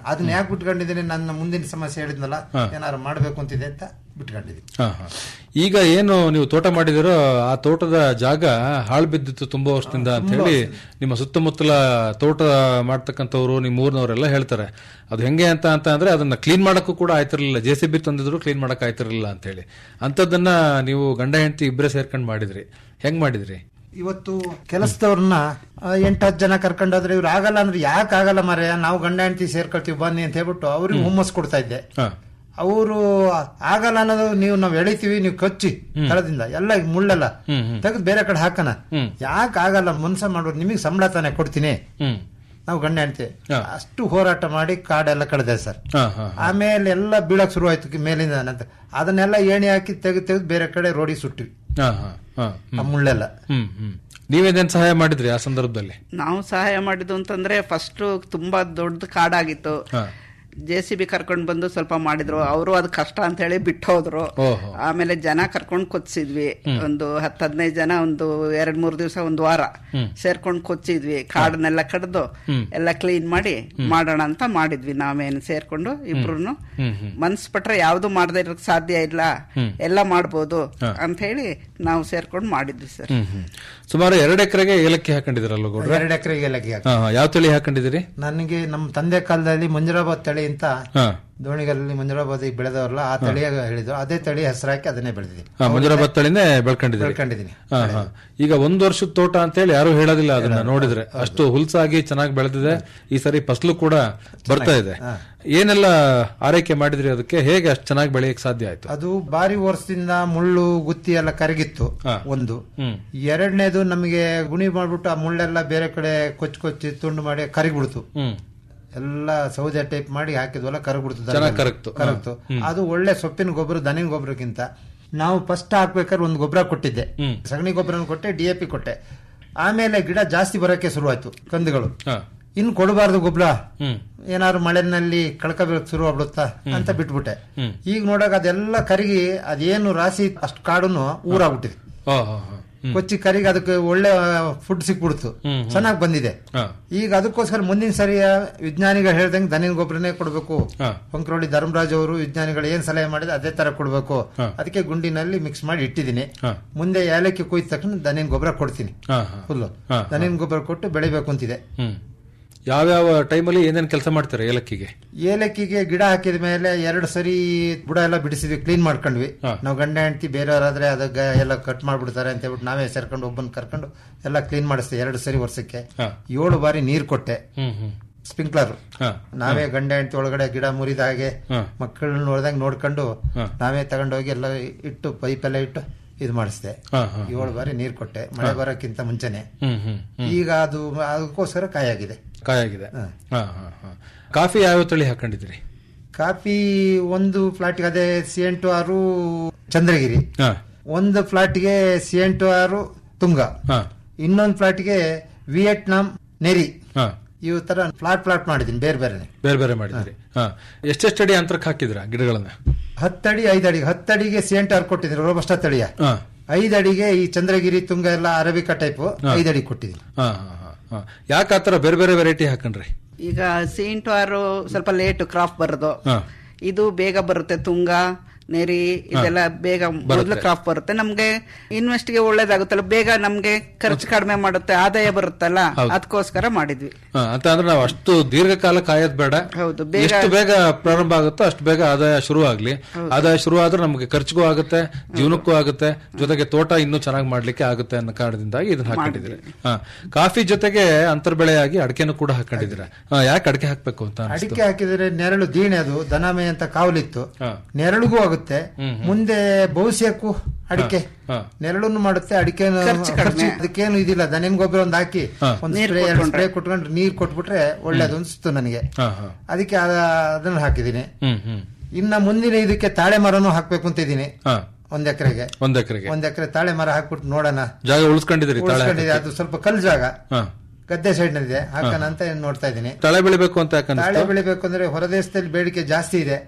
ಅದನ್ನ ಯಾಕೆ ಬಿಟ್ಕೊಂಡಿದ್ದೀನಿ ನನ್ನ ಮುಂದಿನ ಸಮಸ್ಯೆ ಹೇಳಿದ್ನಲ್ಲ ಹಾ. ಏನಾದ್ರು ಮಾಡ್ಬೇಕು ಅಂತಿದೆ ಅಂತ ಬಿಟ್ಕೊಂಡಿದ್ದೀನಿ ಹಾ, ಹಾ. ಈಗ ಏನು ನೀವು ತೋಟ ಮಾಡಿದಿರೋ ಆ ತೋಟದ ಜಾಗ ಹಾಳು ಬಿದ್ದಿತ್ತು ತುಂಬಾ ವರ್ಷದಿಂದ ಅಂತ ಹೇಳಿ ನಿಮ್ಮ ಸುತ್ತಮುತ್ತಲ ತೋಟ ಮಾಡ್ತಕ್ಕಂಥವ್ರು ನಿಮ್ಮ ಊರಿನವರೆಲ್ಲ ಹೇಳ್ತಾರೆ ಅದು ಹೆಂಗೆ ಅಂತ ಅಂತ ಅಂದ್ರೆ ಅದನ್ನ ಕ್ಲೀನ್ ಮಾಡಕ್ಕೂ ಕೂಡ ಆಯ್ತಿರ್ಲಿಲ್ಲ ಜೆ ಸಿ ಬಿ ತಂದಿದ್ರು ಕ್ಲೀನ್ ಮಾಡಕ್ ಆಯ್ತಿರ್ಲಿಲ್ಲ ಅಂತ ಹೇಳಿ ಅಂತದನ್ನ ನೀವು ಗಂಡ ಹೆಂಡತಿ ಇಬ್ಬರೇ ಸೇರ್ಕೊಂಡು ಮಾಡಿದ್ರಿ ಹೆಂಗ್ ಮಾಡಿದ್ರಿ ಇವತ್ತು ಕೆಲಸದವ್ರನ್ನ ಎಂಟು ಹತ್ತು ಜನ ಕರ್ಕೊಂಡೋದ್ರೆ ಇವ್ರು ಆಗಲ್ಲ ಅಂದ್ರೆ ಯಾಕೆ ಆಗಲ್ಲ ಮಾರ್ರೆ ನಾವು ಗಂಡ ಹೆಂಡತಿ ಸೇರ್ಕೊಳ್ತೀವಿ ಬನ್ನಿ ಅಂತ ಹೇಳ್ಬಿಟ್ಟು ಅವ್ರಿಗೆ ಹುಮ್ಮಸ್ ಕೊಡ್ತಾ ಇದ್ದೆ ಹಾ. ಅವರು ಆಗಲ್ಲ ಅನ್ನೋದು ನೀವು ನಾವು ಎಳಿತೀವಿ ನೀವು ಕಚ್ಚಿ ತಳದಿಂದ ಎಲ್ಲ ಈಗ ಮುಳ್ಳೆಲ್ಲ ಹ್ಮ್, ಹ್ಮ್. ತೆಗೆದು ಬೇರೆ ಕಡೆ ಹಾಕಣ ಹ್ಮ್. ಯಾಕೆ ಆಗಲ್ಲ ಮನ್ಸ ಮಾಡೋದು ನಿಮಗೆ ಸಂಬಳ ತಾನೇ ಕೊಡ್ತೀನಿ ಹ್ಮ್ ನಾವು ಗಂಡ ಹೆಂಡತಿ ಹಾ. ಅಷ್ಟು ಹೋರಾಟ ಮಾಡಿ ಕಾಡೆಲ್ಲ ಕಳೆದೆ ಸರ್ ಹಾ, ಹಾ, ಹಾ. ಆಮೇಲೆ ಎಲ್ಲ ಬೀಳಕ್ ಶುರು ಆಯ್ತು ಮೇಲಿಂದ ನಂತರ ಅದನ್ನೆಲ್ಲ ಏಣಿ ಹಾಕಿ ತೆಗೆದು ತೆಗೆದು ಬೇರೆ ಕಡೆ ರೋಡಿ ಸುಟ್ಟಿವಿ ಹಾ, ಹಾ, ಹಾ. ಆ ಮುಳ್ಳೆಲ್ಲ ಹ್ಮ್ ಹ್ಮ್ ನೀವೇನೇನ್ ಸಹಾಯ ಮಾಡಿದ್ರಿ ಆ ಸಂದರ್ಭದಲ್ಲಿ ನಾವು ಸಹಾಯ ಮಾಡಿದ್ದು ಅಂತಂದ್ರೆ ಫಸ್ಟ್ ತುಂಬಾ ದೊಡ್ಡ ಕಾಡಾಗಿತ್ತು ಹಾ. ಜೆ ಸಿ ಬಿ ಕರ್ಕೊಂಡ್ ಬಂದು ಸ್ವಲ್ಪ ಮಾಡಿದ್ರು ಅವರು ಅದು ಕಷ್ಟ ಅಂತ ಹೇಳಿ ಬಿಟ್ಟು ಹೋದ್ರು ಓಹೋ. ಆಮೇಲೆ ಜನ ಕರ್ಕೊಂಡ್ ಕೊಚ್ಚಿದ್ವಿ ಹ್ಮ್. ಒಂದು ಹತ್ತು ಹದಿನೈದು ಜನ ಒಂದು ಎರಡ್ ಮೂರ್ ದಿವಸ ಒಂದು ವಾರ ಹ್ಮ್. ಸೇರ್ಕೊಂಡ್ ಕೊಚ್ಚಿದ್ವಿ ಕಾಡನ್ನೆಲ್ಲ ಕಡ್ದು ಹ್ಮ್. ಎಲ್ಲ ಕ್ಲೀನ್ ಮಾಡಿ ಹ್ಮ್. ಮಾಡೋಣ ಅಂತ ಮಾಡಿದ್ವಿ ನಾವೇನು ಸೇರ್ಕೊಂಡು ಇಬ್ರು ಹ್ಮ್ ಹ್ಮ್ ಮನ್ಸ್ ಪಟ್ರೆ ಯಾವ್ದು ಮಾಡದೇ ಇರೋಕ್ ಸಾಧ್ಯ ಇಲ್ಲ ಹ್ಮ್. ಎಲ್ಲ ಮಾಡ್ಬೋದು ಹಾ. ಅಂತ ಹೇಳಿ ನಾವು ಸೇರ್ಕೊಂಡು ಮಾಡಿದ್ವಿ ಸರ್ ಹ್ಮ್ ಹ್ಮ್ ಸುಮಾರು ಎರಡು ಎಕರೆಗೆ ಏಲಕ್ಕಿ ಹಾಕೊಂಡಿದಿರಲ್ಲ ಗೌಡ್ರೆ ಎರಡು ಎಕರೆಗೆ ಏಲಕ್ಕಿ ಹಾಕಿ ಹಾ, ಹಾ. ಯಾವ ತಳಿ ಹಾಕೊಂಡಿದಿರಿ ನನಗೆ ನಮ್ಮ ತಂದೆ ಕಾಲದಲ್ಲಿ ಮಂಜುರಾಬಾದ್ ತಳಿ ಅಂತ ಹಾ ದೋಣಿಗಲ್ಲಿ ಮಂಜುರಾಬಾದ್ ಬೆಳೆದವರಲ್ಲ ಆ ತಳಿ ಹೇಳಿದ್ರು ಅದೇ ತಳಿ ಹೆಸರಾಕಿ ಅದನ್ನೇ ಬೆಳೆದಿದ್ದೀನಿ ಹಾ ಮಂಜುರಾಬಾದ್ ತಳಿನೇ ಬೆಳ್ಕೊಂಡಿದ್ದೀರಿ ಬೆಳ್ಕೊಂಡಿದ್ದೀನಿ. ಹಾ, ಹಾ. ಈಗ ಒಂದ್ ವರ್ಷದ ತೋಟ ಅಂತ ಹೇಳಿ ಯಾರು ಹೇಳೋದಿಲ್ಲ ಅದನ್ನ ನೋಡಿದ್ರೆ ಅಷ್ಟು ಹುಲ್ಸಾಗಿ ಚೆನ್ನಾಗಿ ಬೆಳೆದಿದೆ ಈ ಸರಿ ಫಸಲು ಕೂಡ ಬರ್ತಾ ಇದೆ ಹಾ. ಏನೆಲ್ಲ ಆರೈಕೆ ಮಾಡಿದ್ರಿ ಅದಕ್ಕೆ ಹೇಗೆ ಅಷ್ಟು ಚೆನ್ನಾಗಿ ಬೆಳೆಯಕ್ಕೆ ಸಾಧ್ಯ ಆಯ್ತು ಅದು ಬಾರಿ ವರ್ಷದಿಂದ ಮುಳ್ಳು ಗುತ್ತಿ ಎಲ್ಲ ಕರಗಿತ್ತು ಹಾ. ಒಂದು ಹ್ಮ್ ಎರಡನೇದು ನಮಗೆ ಗುಣಿ ಮಾಡ್ಬಿಟ್ಟು ಆ ಮುಳ್ಳೆಲ್ಲ ಬೇರೆ ಕಡೆ ಕೊಚ್ಚಿ ಕೊಚ್ಚಿ ತುಂಡು ಮಾಡಿ ಕರಗಿಬಿಡ್ತು ಹ್ಮ್ ಎಲ್ಲ ಸೌದೆ ಟೈಪ್ ಮಾಡಿ ಹಾಕಿದ್ವಲ್ಲ ಕರಗ್ಬಿಡ್ತು ಚೆನ್ನಾಗ್ ಕರಗ್ತು. ಕರಗ್ತು ಹ್ಮ್. ಅದು ಒಳ್ಳೆ ಸೊಪ್ಪಿನ ಗೊಬ್ಬರ ದನಿನ ಗೊಬ್ಬರಕ್ಕಿಂತ ನಾವು ಫಸ್ಟ್ ಹಾಕ್ಬೇಕಾದ್ರೆ ಒಂದು ಗೊಬ್ಬರ ಕೊಟ್ಟಿದ್ದೆ ಹ್ಮ್. ಸಗಣಿ ಗೊಬ್ಬರ ಕೊಟ್ಟೆ ಡಿ ಎ ಪಿ ಕೊಟ್ಟೆ ಆಮೇಲೆ ಗಿಡ ಜಾಸ್ತಿ ಬರೋಕೆ ಶುರುವಾಯ್ತು ಕಂದುಗಳು ಹಾ. ಇನ್ನು ಕೊಡಬಾರ್ದು ಗೊಬ್ಬರ ಹ್ಮ್ ಏನಾದ್ರು ಮಳೆನಲ್ಲಿ ಕಳ್ಕೋಬೇಕು ಶುರು ಆಗ್ಬಿಡುತ್ತಾ ಅಂತ ಬಿಟ್ಬಿಟ್ಟೆ ಹ್ಮ್. ಈಗ ನೋಡಕ್ ಅದೆಲ್ಲ ಕರಗಿ ಅದೇನು ರಾಶಿ ಅಷ್ಟು ಕಾಡುನು ಊರಾಗ್ಬಿಟ್ಟಿದೆ ಹಾ, ಹಾ, ಹಾ. ಹ್ಮ್. ಕೊಚ್ಚಿ ಕರಿಗೆ ಅದಕ್ಕೆ ಒಳ್ಳೆ ಫುಡ್ ಸಿಕ್ಬಿಡ್ತು ಹ್ಮ್, ಹ್ಮ್. ಚೆನ್ನಾಗಿ ಬಂದಿದೆ ಹಾ. ಈಗ ಅದಕ್ಕೋಸ್ಕರ ಮುಂದಿನ ಸರಿ ವಿಜ್ಞಾನಿಗಳು ಹೇಳ್ದಂಗೆ ದನಿನ ಗೊಬ್ಬರನೇ ಕೊಡಬೇಕು ಹಾ. ಪಂಕ್ರೋಳಿ ಧರ್ಮರಾಜ್ ಅವರು ವಿಜ್ಞಾನಿಗಳು ಏನ್ ಸಲಹೆ ಮಾಡಿದ್ರೆ ಅದೇ ತರ ಕೊಡಬೇಕು ಹಾ. ಅದಕ್ಕೆ ಗುಂಡಿನಲ್ಲಿ ಮಿಕ್ಸ್ ಮಾಡಿ ಇಟ್ಟಿದ್ದೀನಿ ಹಾ. ಮುಂದೆ ಏಲಕ್ಕಿ ಕೊಯ್ದ ತಕ್ಷಣ ದನಿನ ಗೊಬ್ಬರ ಕೊಡ್ತೀನಿ ಹಾ, ಹಾ. ಫುಲ್ಲು ಹಾ, ದನಿನ ಗೊಬ್ಬರ ಕೊಟ್ಟು ಬೆಳಿಬೇಕು ಅಂತಿದೆ ಹ್ಮ್ ಯಾವ್ಯಾವ ಟೈಮಲ್ಲಿ ಏನೇನ್ ಕೆಲಸ ಮಾಡ್ತಾರೆ ಏಲಕ್ಕಿಗೆ ಏಲಕ್ಕಿಗೆ ಗಿಡ ಹಾಕಿದ ಮೇಲೆ ಎರಡು ಸರಿ ಬುಡ ಎಲ್ಲ ಬಿಡಿಸಿದ್ವಿ ಕ್ಲೀನ್ ಮಾಡ್ಕೊಂಡ್ವಿ ಹಾ. ನಾವು ಗಂಡ ಹೆಂಡತಿ ಬೇರೆಯವರಾದ್ರೆ ಅದಕ್ಕೆ ಎಲ್ಲ ಕಟ್ ಮಾಡ್ಬಿಡ್ತಾರೆ ಅಂತ ಹೇಳ್ಬಿಟ್ಟು ನಾವೇ ಸೇರ್ಕೊಂಡು ಒಬ್ಬನ್ ಕರ್ಕೊಂಡು ಎಲ್ಲ ಕ್ಲೀನ್ ಮಾಡಿಸ್ತೀವಿ ಎರಡು ಸರಿ ವರ್ಷಕ್ಕೆ ಹಾ. ಏಳು ಬಾರಿ ನೀರ್ ಕೊಟ್ಟೆ ಹ್ಮ್ ಹ್ಮ್ ಸ್ಪ್ರಿಂಕ್ಲರ್ ಹಾ. ನಾವೇ ಗಂಡ ಹೆಂಡತಿ ಒಳಗಡೆ ಗಿಡ ಮುರಿದ ಹಾಗೆ ಹಾ. ಮಕ್ಕಳನ್ನ ನೋಡ್ದಂಗೆ ನೋಡ್ಕೊಂಡು ಹಾ. ನಾವೇ ತಗೊಂಡೋಗಿ ಎಲ್ಲ ಇಟ್ಟು ಪೈಪ್ ಎಲ್ಲ ಇಟ್ಟು ಇದು ಮಾಡಿಸ್ದೆ ಹಾ, ಹಾ. ಏಳು ಬಾರಿ ನೀರ್ ಕೊಟ್ಟೆ ಮಳೆ ಬರೋಕ್ಕಿಂತ ಮುಂಚೆನೆ ಹ್ಮ್ ಹ್ಮ್ ಹ್ಮ್ ಈಗ ಅದು ಅದಕ್ಕೋಸ್ಕರ ಕಾಯಾಗಿದೆ ಕಾಯಾಗಿದೆ ಹಾ. ಹಾ ಹಾ ಹಾ ಕಾಫಿ ಯಾವ ತಳಿ ಹಾಕೊಂಡಿದ್ರಿ ಕಾಫಿ ಒಂದು ಫ್ಲಾಟ್ಗೆ ಅದೇ ಸಿ ಎಂಟು ಆರು ಚಂದ್ರಗಿರಿ ಹಾ ಒಂದು ಫ್ಲಾಟ್ಗೆ ಸಿ ಎಂಟು ಆರು ತುಂಗ ಹಾ ಇನ್ನೊಂದು ಫ್ಲಾಟ್ಗೆ ವಿಯೆಟ್ನಾಂ ನೆರಿ ಹಾ ಇವ್ ತರ ಫ್ಲಾಟ್ ಫ್ಲಾಟ್ ಮಾಡಿದ್ದೀನಿ ಬೇರೆ ಬೇರೆ ಬೇರೆ ಬೇರೆ ಮಾಡಿದ್ರಿ ಹಾ ಎಷ್ಟೆಷ್ಟು ಅಡಿ ಅಂತರಕ್ಕೆ ಹಾಕಿದ್ರ ಗಿಡಗಳನ್ನ ಹತ್ತಡಿ ಐದಡಿ ಹತ್ತಡಿಗೆ ಸಿ ಎಂಟು ಆರು ಕೊಟ್ಟಿದ್ದೀನಿ ರೋಬಸ್ಟ ತಳಿಯ ಹಾ ಐದಡಿಗೆ ಈ ಚಂದ್ರಗಿರಿ ತುಂಗ ಎಲ್ಲ ಅರಬಿಕಾ ಟೈಪ್ ಹಾ. ಐದಡಿ ಕೊಟ್ಟಿದ್ದೀನಿ ಹಾ ಹಾ ಹಾ ಹಾ ಯಾಕೆ ಆತರ ಬೇರೆ ಬೇರೆ ವೆರೈಟಿ ಹಾಕೊಂಡ್ರಿ ಈಗ ಸೀಂಟು ಆರು ಸ್ವಲ್ಪ ಲೇಟ್ ಕ್ರಾಪ್ ಬರೋದು ಹಾ ಇದು ಬೇಗ ಬರುತ್ತೆ ತುಂಗ ನೆರಿ ಇದೆಲ್ಲ ಬೇಗ ಮೊದಲು ಬರುತ್ತೆ. ಕ್ರಾಪ್ ಬರುತ್ತೆ ನಮ್ಗೆ ಇನ್ವೆಸ್ಟ್ ಗೆ ಒಳ್ಳೇದಾಗುತ್ತಲ್ಲ ಬೇಗ ನಮ್ಗೆ ಖರ್ಚು ಕಡಿಮೆ ಮಾಡುತ್ತೆ ಆದಾಯ ಬರುತ್ತಲ್ಲ ಹೌದು. ಅದಕ್ಕೋಸ್ಕರ ಮಾಡಿದ್ವಿ ಹಾ, ಅಂತ ಅಂದ್ರೆ ನಾವು ಅಷ್ಟು ದೀರ್ಘಕಾಲ ಕಾಯೋದ್ ಬೇಡ ಹೌದು, ಬೇಗ- ಎಷ್ಟು ಬೇಗ ಪ್ರಾರಂಭ ಆಗುತ್ತೋ ಅಷ್ಟು ಬೇಗ ಆದಾಯ ಶುರು ಆಗ್ಲಿ ಆದಾಯ ಶುರು ಆದ್ರೆ ನಮಗೆ ಖರ್ಚಿಗೂ ಆಗುತ್ತೆ ಜೀವನಕ್ಕೂ ಆಗುತ್ತೆ ಜೊತೆಗೆ ತೋಟ ಇನ್ನೂ ಚೆನ್ನಾಗಿ ಮಾಡ್ಲಿಕ್ಕೆ ಆಗುತ್ತೆ ಅನ್ನೋ ಕಾರಣದಿಂದಾಗಿ ಇದನ್ನ ಹಾಕೊಂಡಿದ್ರೆ ಹಾ ಕಾಫಿ ಜೊತೆಗೆ ಅಂತರ್ ಬೆಳೆಯಾಗಿ ಅಡಿಕೆನೂ ಕೂಡ ಹಾಕೊಂಡಿದ್ದೀರಾ ಹಾ ಯಾಕೆ ಅಡಿಕೆ ಹಾಕ್ಬೇಕು ಅಂತ ಅನಿಸ್ತು ಅಡಿಕೆ ಹಾಕಿದ್ರೆ ನೆರಳು ದೀಣೆ ಅದು ದನಮೆ ಅಂತ ಕಾವಲಿತ್ತು ಹಾ. ನೆರಳಿಗೂ ಆಗುತ್ತೆ ಹ್ಮ್, ಮುಂದೆ ಭವಿಷ್ಯಕ್ಕೂ ಅಡಿಕೆ ಹಾ. ನೆರಳನ್ನು ಮಾಡುತ್ತೆ ಅಡಿಕೆ ಖರ್ಚು ಕಡಿಮೆ. ಅದಕ್ಕೇನು ಇದಿಲ್ಲ ದನಿನ ಗೊಬ್ಬರ ಒಂದು ಹಾಕಿ ಹಾ. ಒಂದು ನೀರ್ ಸ್ಪ್ರೇ ಎರಡು ಕೊಟ್ಕೊಂಡ್ರೆ. ಸ್ಪ್ರೇ ಕೊಟ್ಕೊಂಡ್ರೆ ನೀರ್ ಕೊಟ್ಬಿಟ್ರೆ ಒಳ್ಳೇದು ಅನ್ಸ್ತು ನನಗೆ ಹಾ ಹಾ ಅದಕ್ಕೆ ಅದ- ಅದನ್ನ ಹಾಕಿದ್ದೀನಿ ಹ್ಮ್ ಹ್ಮ್ ಇನ್ನ ಮುಂದಿನ ಇದಕ್ಕೆ ತಾಳೆ ಮರನೂ ಹಾಕ್ಬೇಕು ಅಂತ ಇದ್ದೀನಿ ಹಾ ಒಂದ್ ಎಕರೆಗೆ ಒಂದ್ ಎಕರೆಗೆ ಒಂದ್ ಎಕರೆ ತಾಳೆ ಮರ ಹಾಕ್ಬಿಟ್ಟು ನೋಡೋಣ ಜಾಗ ಉಳಿಸ್ಕೊಂಡಿದ್ದೀರಿ ತಾಳೆ ಉಳಿಸ್ಕೊಂಡಿದೆ ಹಾಕಕ್ಕೆ? ಅದು ಸ್ವಲ್ಪ ಕಲ್ ಜಾಗ ಹಾ ಗದ್ದೆ ಸೈಡ್ ನಲ್ಲಿದೆ ಹಾಕೋಣ ಅಂತ ನೋಡ್ತಾ ಇದ್ದೀನಿ ತಳೆ ಬೆಳಿಬೇಕು ಅಂತ ತಾಳೆ ಯಾಕಂದ್ರೆ ಬೆಳಿಬೇಕು ಅಂದ್ರೆ ಹೊರದೇಶದಲ್ಲಿ ಬೇಡಿಕೆ ಜಾಸ್ತಿ ಇದೆ ಹ್ಮ್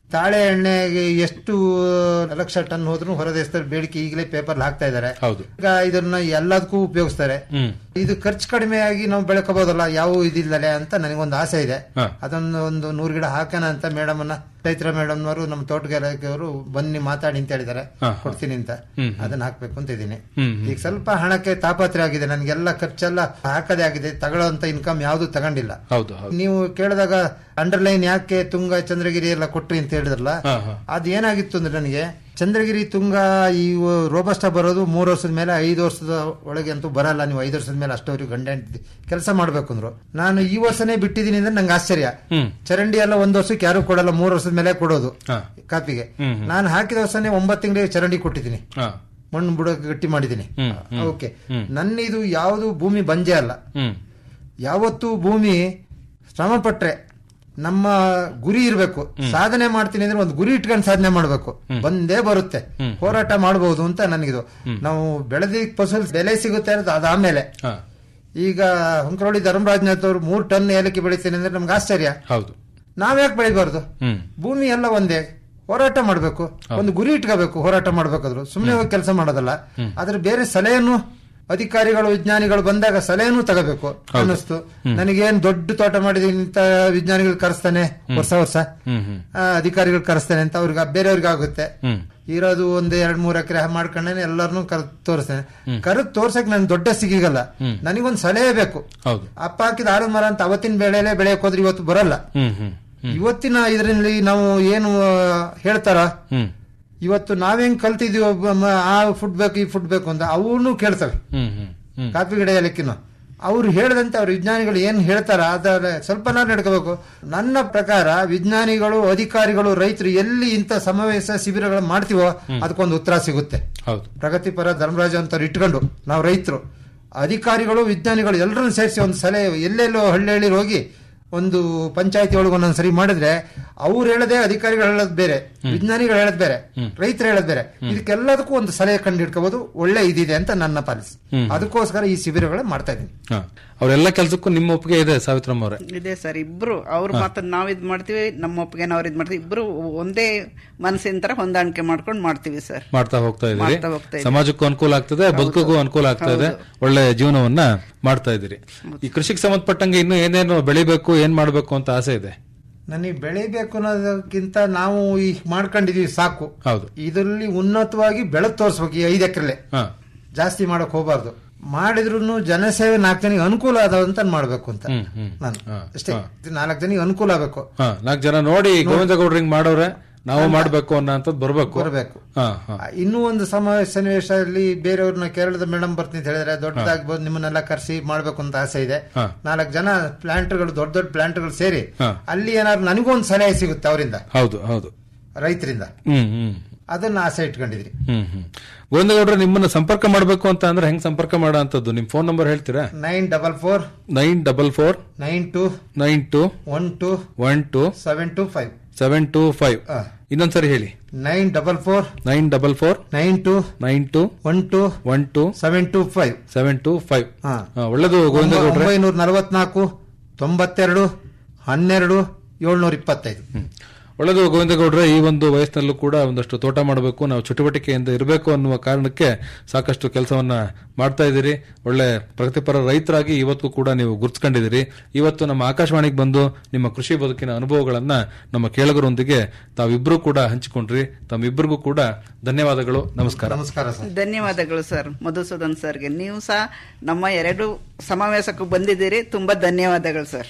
ತಾಳೆ ಎಣ್ಣೆಗೆ ಎಷ್ಟು ಲಕ್ಷ ಟನ್ ಹೋದ್ರು ಹೊರ ದೇಶದಲ್ಲಿ ಬೇಡಿಕೆ ಈಗಲೇ ಪೇಪರ್ ಹಾಕ್ತಾ ಇದ್ದಾರೆ ಹೌದು ಈಗ ಇದನ್ನ ಎಲ್ಲದಕ್ಕೂ ಉಪಯೋಗಿಸ್ತಾರೆ ಹ್ಮ್ ಇದು ಖರ್ಚು ಕಡಿಮೆಯಾಗಿ ನಾವು ಬೆಳಕಬಹುದಲ್ಲ ಯಾವ ಇದಿಲ್ಲದೆ ಅಂತ ನನಗೊಂದು ಆಸೆ ಇದೆ ಹಾ. ಅದೊಂದು ಒಂದು ನೂರು ಗಿಡ ಹಾಕೋಣ ಅಂತ ಮೇಡಮ್ ಅನ್ನ ಚೈತ್ರ ಮೇಡಮ್ ಅವರು ನಮ್ಮ ತೋಟಗಾರಿಕೆಯವರು ಬನ್ನಿ ಮಾತಾಡಿ ಅಂತ ಹೇಳಿದ್ದಾರೆ ಹಾ, ಹಾ. ಕೊಡ್ತೀನಿ ಅಂತ ಹ್ಮ್, ಹ್ಮ್. ಅದನ್ನ ಹಾಕ್ಬೇಕು ಅಂತ ಇದ್ದೀನಿ ಹ್ಮ್, ಹ್ಮ್. ಈಗ ಸ್ವಲ್ಪ ಹಣಕ್ಕೆ ತಾಪತ್ರೆ ಆಗಿದೆ ನನಗೆಲ್ಲ ಖರ್ಚೆಲ್ಲ ಹಾಕದೇ ಆಗಿದೆ ತಗೊಳ್ಳೋಂತ ಇನ್ಕಮ್ ಯಾವ್ದು ತಗೊಂಡಿಲ್ಲ ಹೌದು ಹೌದು ನೀವು ಕೇಳಿದಾಗ ಅಂಡರ್ಲೈನ್ ಯಾಕೆ ತುಂಗ ಚಂದ್ರಗಿರಿ ಎಲ್ಲ ಕೊಟ್ರಿ ಅಂತ ಹೇಳಿದ್ರಲ್ಲ ಹಾ, ಹಾ. ಅದು ಏನಾಗಿತ್ತು ಅಂದ್ರೆ ನನಗೆ ಚಂದ್ರಗಿರಿ ತುಂಗ ಈ ರೋಬಸ್ಟ ಬರೋದು ಮೂರು ವರ್ಷದ ಮೇಲೆ ಐದು ವರ್ಷದ ಒಳಗೆ ಅಂತೂ ಬರಲ್ಲ ನೀವು ಐದು ವರ್ಷದ ಮೇಲೆ ಅಷ್ಟವರೆಗೂ ಗಂಡ ಕೆಲಸ ಮಾಡ್ಬೇಕು ಅಂದ್ರು ನಾನು ಈ ವರ್ಷನೇ ಬಿಟ್ಟಿದ್ದೀನಿ ಅಂದ್ರೆ ನಂಗೆ ಆಶ್ಚರ್ಯ ಹ್ಮ್ ಚರಂಡಿ ಎಲ್ಲ ಒಂದ್ ವರ್ಷಕ್ಕೆ ಯಾರು ಕೊಡಲ್ಲ ಮೂರು ವರ್ಷದ ಮೇಲೆ ಕೊಡೋದು ಹಾ. ಕಾಪಿಗೆ ಹ್ಮ್, ಹ್ಮ್. ನಾನು ಹಾಕಿದ ವರ್ಷನೇ ಒಂಬತ್ತು ತಿಂಗಳಿಗೆ ಚರಂಡಿ ಕೊಟ್ಟಿದ್ದೀನಿ ಹಾ. ಮಣ್ಣು ಬುಡ ಗಟ್ಟಿ ಮಾಡಿದ್ದೀನಿ ಹ್ಮ್, ಹ್ಮ್. ಓಕೆ ಹ್ಮ್. ನನ್ನ ಇದು ಯಾವುದು ಭೂಮಿ ಬಂಜೆ ಅಲ್ಲ ಹ್ಮ್ ಯಾವತ್ತು ಭೂಮಿ ಶ್ರಮ ಪಟ್ರೆ ನಮ್ಮ ಗುರಿ ಇರಬೇಕು ಸಾಧನೆ ಮಾಡ್ತೀನಿ ಅಂದ್ರೆ ಒಂದು ಗುರಿ ಇಟ್ಕೊಂಡು ಸಾಧನೆ ಮಾಡಬೇಕು ಬಂದೇ ಬರುತ್ತೆ ಹೋರಾಟ ಮಾಡಬಹುದು ಅಂತ ನನಗಿದು ನಾವು ಬೆಳೆದಿ ಫಸಲ್ ಬೆಲೆ ಸಿಗುತ್ತೆ ಅನ್ನೋದು ಅದಾದ್ಮೇಲೆ ಹಾ. ಈಗ ಹೊಂಕರೊಳ್ಳಿ ಧರ್ಮರಾಜನಾಥ್ ಅವರು ಮೂರ್ ಟನ್ ಏಲಕ್ಕಿ ಬೆಳಿತೀನಿ ಅಂದ್ರೆ ನಮ್ಗೆ ಆಶ್ಚರ್ಯ ಹೌದು ನಾವ್ಯಾಕೆ ಬೆಳಿಬಾರ್ದು ಹ್ಮ್ ಭೂಮಿ ಎಲ್ಲ ಒಂದೇ ಹೋರಾಟ ಮಾಡಬೇಕು ಒಂದು ಗುರಿ ಇಟ್ಕೋಬೇಕು ಹೋರಾಟ ಮಾಡ್ಬೇಕಾದ್ರು ಸುಮ್ಮನೆ ಹೋಗಿ ಕೆಲಸ ಮಾಡೋದಲ್ಲ ಆದ್ರೆ ಬೇರೆ ಸಲಹೆಯನ್ನು ಅಧಿಕಾರಿಗಳು ವಿಜ್ಞಾನಿಗಳು ಬಂದಾಗ ಸಲಹೆನೂ ತಗೋಬೇಕು ಅನ್ನಿಸ್ತು ನನಗೇನ್ ದೊಡ್ಡ ತೋಟ ಮಾಡಿದೀನಿ ಅಂತ ವಿಜ್ಞಾನಿಗಳು ಕರೆಸ್ತಾನೆ ವರ್ಷ ವರ್ಷ ಹ್ಮ್ ಹ್ಮ್ ಆ, ಅಧಿಕಾರಿಗಳು ಕರೆಸ್ತಾನೆ ಅಂತ ಅವ್ರಿಗೆ ಬೇರೆಯವ್ರಿಗೆ ಆಗುತ್ತೆ ಹ್ಮ್ ಇರೋದು ಒಂದ್ ಎರಡ್ ಮೂರ್ ಎಕರೆ ಮಾಡ್ಕೊಂಡೇನೆ ಎಲ್ಲರನ್ನು ಕರೆದು ತೋರಿಸ್ತೇನೆ ಕರೆದು ತೋರ್ಸಕ್ ನನ್ ದೊಡ್ಡ ಸಿಗಿಗಲ್ಲ ನನಗೊಂದ್ ಸಲಹೆ ಬೇಕು ಹೌದು ಅಪ್ಪ ಹಾಕಿದ ಆಲದ ಮರ ಅಂತ ಅವತ್ತಿನ ಬೆಳೆಯಲ್ಲೇ ಬೆಳೆಯಕ್ ಹೋದ್ರೆ ಇವತ್ತು ಬರಲ್ಲ ಹ್ಮ್ ಹ್ಮ್ ಇವತ್ತಿನ ಇದರಲ್ಲಿ ನಾವು ಏನು ಆ, ಹೇಳ್ತಾರ ಹ್ಮ್ ಇವತ್ತು ನಾವೇನ್ ಕಲ್ತಿದೀವಿ ಒಬ್ಬ ಮ- ಆ ಫುಡ್ ಬೇಕು ಈ ಫುಡ್ ಬೇಕು ಅಂತ ಅವನು ಕೇಳ್ತವೆ ಹ್ಮ್ ಹ್ಮ್ ಹ್ಮ್ ಕಾಫಿ ಗಿಡ ಏಲಕ್ಕಿನ ಅವ್ರು ಹೇಳದಂತೆ ಅವ್ರ ವಿಜ್ಞಾನಿಗಳು ಏನ್ ಹೇಳ್ತಾರ ಅದ್ರ ಸ್ವಲ್ಪ ನಾವು ನಡ್ಕೋಬೇಕು ನನ್ನ ಪ್ರಕಾರ ವಿಜ್ಞಾನಿಗಳು ಅಧಿಕಾರಿಗಳು ರೈತರು ಎಲ್ಲಿ ಇಂಥ ಸಮಾವೇಶ ಶಿಬಿರಗಳು ಮಾಡ್ತೀವೋ ಅದಕ್ಕೊಂದು ಉತ್ತರ ಸಿಗುತ್ತೆ ಹೌದು ಪ್ರಗತಿಪರ ಧರ್ಮರಾಜ ಅಂತ ಇಟ್ಕೊಂಡು ನಾವು ರೈತರು ಅಧಿಕಾರಿಗಳು ವಿಜ್ಞಾನಿಗಳು ಎಲ್ಲರನ್ನು ಸೇರಿಸಿ ಒಂದು ಸಲಹೆ ಎಲ್ಲೆಲ್ಲೋ ಹಳ್ಳಿ ಹಳ್ಳಿ ಹೋಗಿ ಒಂದು ಪಂಚಾಯತಿ ಒಳಗೆ ಒಂದೊಂದು ಸರಿ ಮಾಡಿದ್ರೆ ಅವ್ರು ಹೇಳದೆ ಅಧಿಕಾರಿಗಳು ಹೇಳೋದು ಬೇರೆ ವಿಜ್ಞಾನಿಗಳು ಹೇಳೋದು ಬೇರೆ ರೈತರು ಹೇಳೋದು ಬೇರೆ ಇದಕ್ಕೆಲ್ಲದಕ್ಕೂ ಒಂದು ಸಲಹೆ ಕಂಡು ಹಿಡ್ಕೋಬಹುದು ಒಳ್ಳೆ ಇದಿದೆ ಅಂತ ನನ್ನ ಪಾಲಿಸಿ ಹ್ಮ್. ಅದಕ್ಕೋಸ್ಕರ ಈ ಶಿಬಿರಗಳು ಮಾಡ್ತಾ ಇದ್ದೀನಿ ಹಾ. ಅವರೆಲ್ಲ ಕೆಲಸಕ್ಕೂ ನಿಮ್ಮ ಒಪ್ಪಿಗೆ ಇದೆ ಸಾವಿತ್ರಮ್ಮ ಅವರೇ ಇದೆ ಸರ್ ಇಬ್ರು ಅವ್ರ ಮಾತನ್ನ ನಾವ್ ಇದ್ ಮಾಡ್ತೀವಿ ನಮ್ಮ ಒಪ್ಪಿಗೆ ನಾವ್ ಇದ್ ಮಾಡ್ತೀವಿ ಇಬ್ರು ಒಂದೇ ಮನಸ್ಸಿನ ತರ ಹೊಂದಾಣಿಕೆ ಮಾಡ್ಕೊಂಡು ಮಾಡ್ತೀವಿ ಸರ್ ಮಾಡ್ತಾ ಹೋಗ್ತಾ ಇದ್ದೀರಿ ಮಾಡ್ತಾ ಹೋಗ್ತಾ ಇದ್ದೀವಿ. ಸಮಾಜಕ್ಕೂ ಅನುಕೂಲ ಆಗ್ತದೆ ಬದುಕಿಗೂ ಅನುಕೂಲ ಆಗ್ತಾ ಇದೆ ಒಳ್ಳೆ ಜೀವನವನ್ನ ಮಾಡ್ತಾ ಇದ್ದೀರಿ ಈ ಕೃಷಿಗೆ ಸಂಬಂಧಪಟ್ಟಂಗೆ ಇನ್ನು ಏನೇನು ಬೆಳಿಬೇಕು ಏನ್ ಮಾಡ್ಬೇಕು ಅಂತ ಆಸೆ ಇದೆ ನನಗೆ ಬೆಳಿಬೇಕು ಅನ್ನೋದಕ್ಕಿಂತ ನಾವು ಈ ಮಾಡ್ಕೊಂಡಿದೀವಿ ಸಾಕು ಹೌದು ಇದರಲ್ಲಿ ಉನ್ನತವಾಗಿ ಬೆಳೆದು ತೋರಿಸ್ಬೇಕು ಈ ಐದು ಎಕರೆಲೆ ಹಾ ಜಾಸ್ತಿ ಮಾಡಕ್ ಹೋಗ್ಬಾರ್ದು ಮಾಡಿದ್ರು ಜನಸೇವೆ ನಾಲ್ಕು ಜನಿಗೆ ಅನುಕೂಲ ಆದಂತ ಮಾಡ್ಬೇಕು ಅಂತ ಹ್ಮ್ ಹ್ಮ್ ನಾನು ಹಾ, ಅಷ್ಟೇ ಹಾ. ನಾಲ್ಕು ಜನಿಗೆ ಅನುಕೂಲ ಆಗಬೇಕು ಹಾ ನಾಲ್ಕು ಜನ ನೋಡಿ ಗೋವಿಂದ ಗೌಡ್ರ ಹಿಂಗ್ ಮಾಡೋರೆ ನಾವು ಮಾಡ್ಬೇಕು ಅನ್ನೋಂಥದ್ದು ಬರ್ಬೇಕು ಬರಬೇಕು ಹಾ ಹಾ ಇನ್ನೂ ಒಂದು ಸಮಾವೇಶ ಸನ್ನಿವೇಶದಲ್ಲಿ ಬೇರೆಯವ್ರನ್ನ ಕೇರಳದ ಮೇಡಮ್ ಬರ್ತೀನಿ ಅಂತ ಹೇಳಿದ್ರೆ ದೊಡ್ಡದಾಗಿ ಬಂದು ನಿಮ್ಮನ್ನೆಲ್ಲ ಕರೆಸಿ ಮಾಡ್ಬೇಕು ಅಂತ ಆಸೆ ಇದೆ ಹಾ. ನಾಲ್ಕು ಜನ ಪ್ಲಾಂಟ್ಗಳು ದೊಡ್ಡ ದೊಡ್ಡ ಪ್ಲಾಂಟ್ಗಳು ಸೇರಿ ಹಾ. ಅಲ್ಲಿ ಏನಾದ್ರು ನನಗೂ ಒಂದು ಸಲಹೆ ಸಿಗುತ್ತೆ ಅವರಿಂದ ಹೌದು ಹೌದು ರೈತರಿಂದ ಹ್ಮ್ ಹ್ಮ್ ಅದನ್ನ ಆಸೆ ಇಟ್ಕೊಂಡಿದ್ರಿ ಹ್ಮ್ ಹ್ಮ್ ಗೋವಿಂದ ಗೌಡ್ರೆ ನಿಮ್ಮನ್ನ ಸಂಪರ್ಕ ಮಾಡ್ಬೇಕು ಅಂತ ಅಂದ್ರೆ ಹೆಂಗ್ ಸಂಪರ್ಕ ಮಾಡೋ ಅಂತದ್ದು ನಿಮ್ ಫೋನ್ ನಂಬರ್ ಹೇಳ್ತೀರಾ nine double four nine double four nine two nine two one two one two seven two five seven two five ಇನ್ನೊಂದ್ಸರಿ ಹೇಳಿ nine double four nine double four nine two nine two one two one two seven two five seven two five ಹಾ. ಒಳ್ಳೇದು ಗೋವಿಂದ ಗೌಡ್ರೆ ಒಂಬೈನೂರ ನಲವತ್ನಾಲ್ಕು ತೊಂಬತ್ತೆರಡು ಹನ್ನೆರಡು ಏಳ್ನೂರ ಇಪ್ಪತ್ತೈದು ಒಳ್ಳೆದು ಗೋವಿಂದ ಗೌಡ್ರೆ ಈ ಒಂದು ವಯಸ್ಸಿನಲ್ಲೂ ಕೂಡ ಒಂದಷ್ಟು ತೋಟ ಮಾಡಬೇಕು ನಾವು ಚಟುವಟಿಕೆಯಿಂದ ಇರಬೇಕು ಅನ್ನುವ ಕಾರಣಕ್ಕೆ ಸಾಕಷ್ಟು ಕೆಲಸವನ್ನ ಮಾಡ್ತಾ ಇದ್ದೀರಿ ಒಳ್ಳೆ ಪ್ರಗತಿಪರ ರೈತರಾಗಿ ಇವತ್ತು ಕೂಡ ನೀವು ಗುರ್ತಿಸ್ಕೊಂಡಿದ್ದೀರಿ ಇವತ್ತು ನಮ್ಮ ಆಕಾಶವಾಣಿಗೆ ಬಂದು ನಿಮ್ಮ ಕೃಷಿ ಬದುಕಿನ ಅನುಭವಗಳನ್ನ ನಮ್ಮ ಕೇಳಗರೊಂದಿಗೆ ತಾವಿಬ್ಬರು ಕೂಡ ಹಂಚಿಕೊಂಡ್ರಿ ತಮ್ಮಿಬ್ಬರಿಗೂ ಕೂಡ ಧನ್ಯವಾದಗಳು ನಮಸ್ಕಾರ ನಮಸ್ಕಾರ ಸರ್ ಧನ್ಯವಾದಗಳು ಸರ್ ಮಧುಸೂದನ್ ಸರ್ಗೆ ನೀವು ಸಹ ನಮ್ಮ ಎರಡು ಸಮಾವೇಶಕ್ಕೂ ಬಂದಿದ್ದೀರಿ ತುಂಬಾ ಧನ್ಯವಾದಗಳು ಸರ್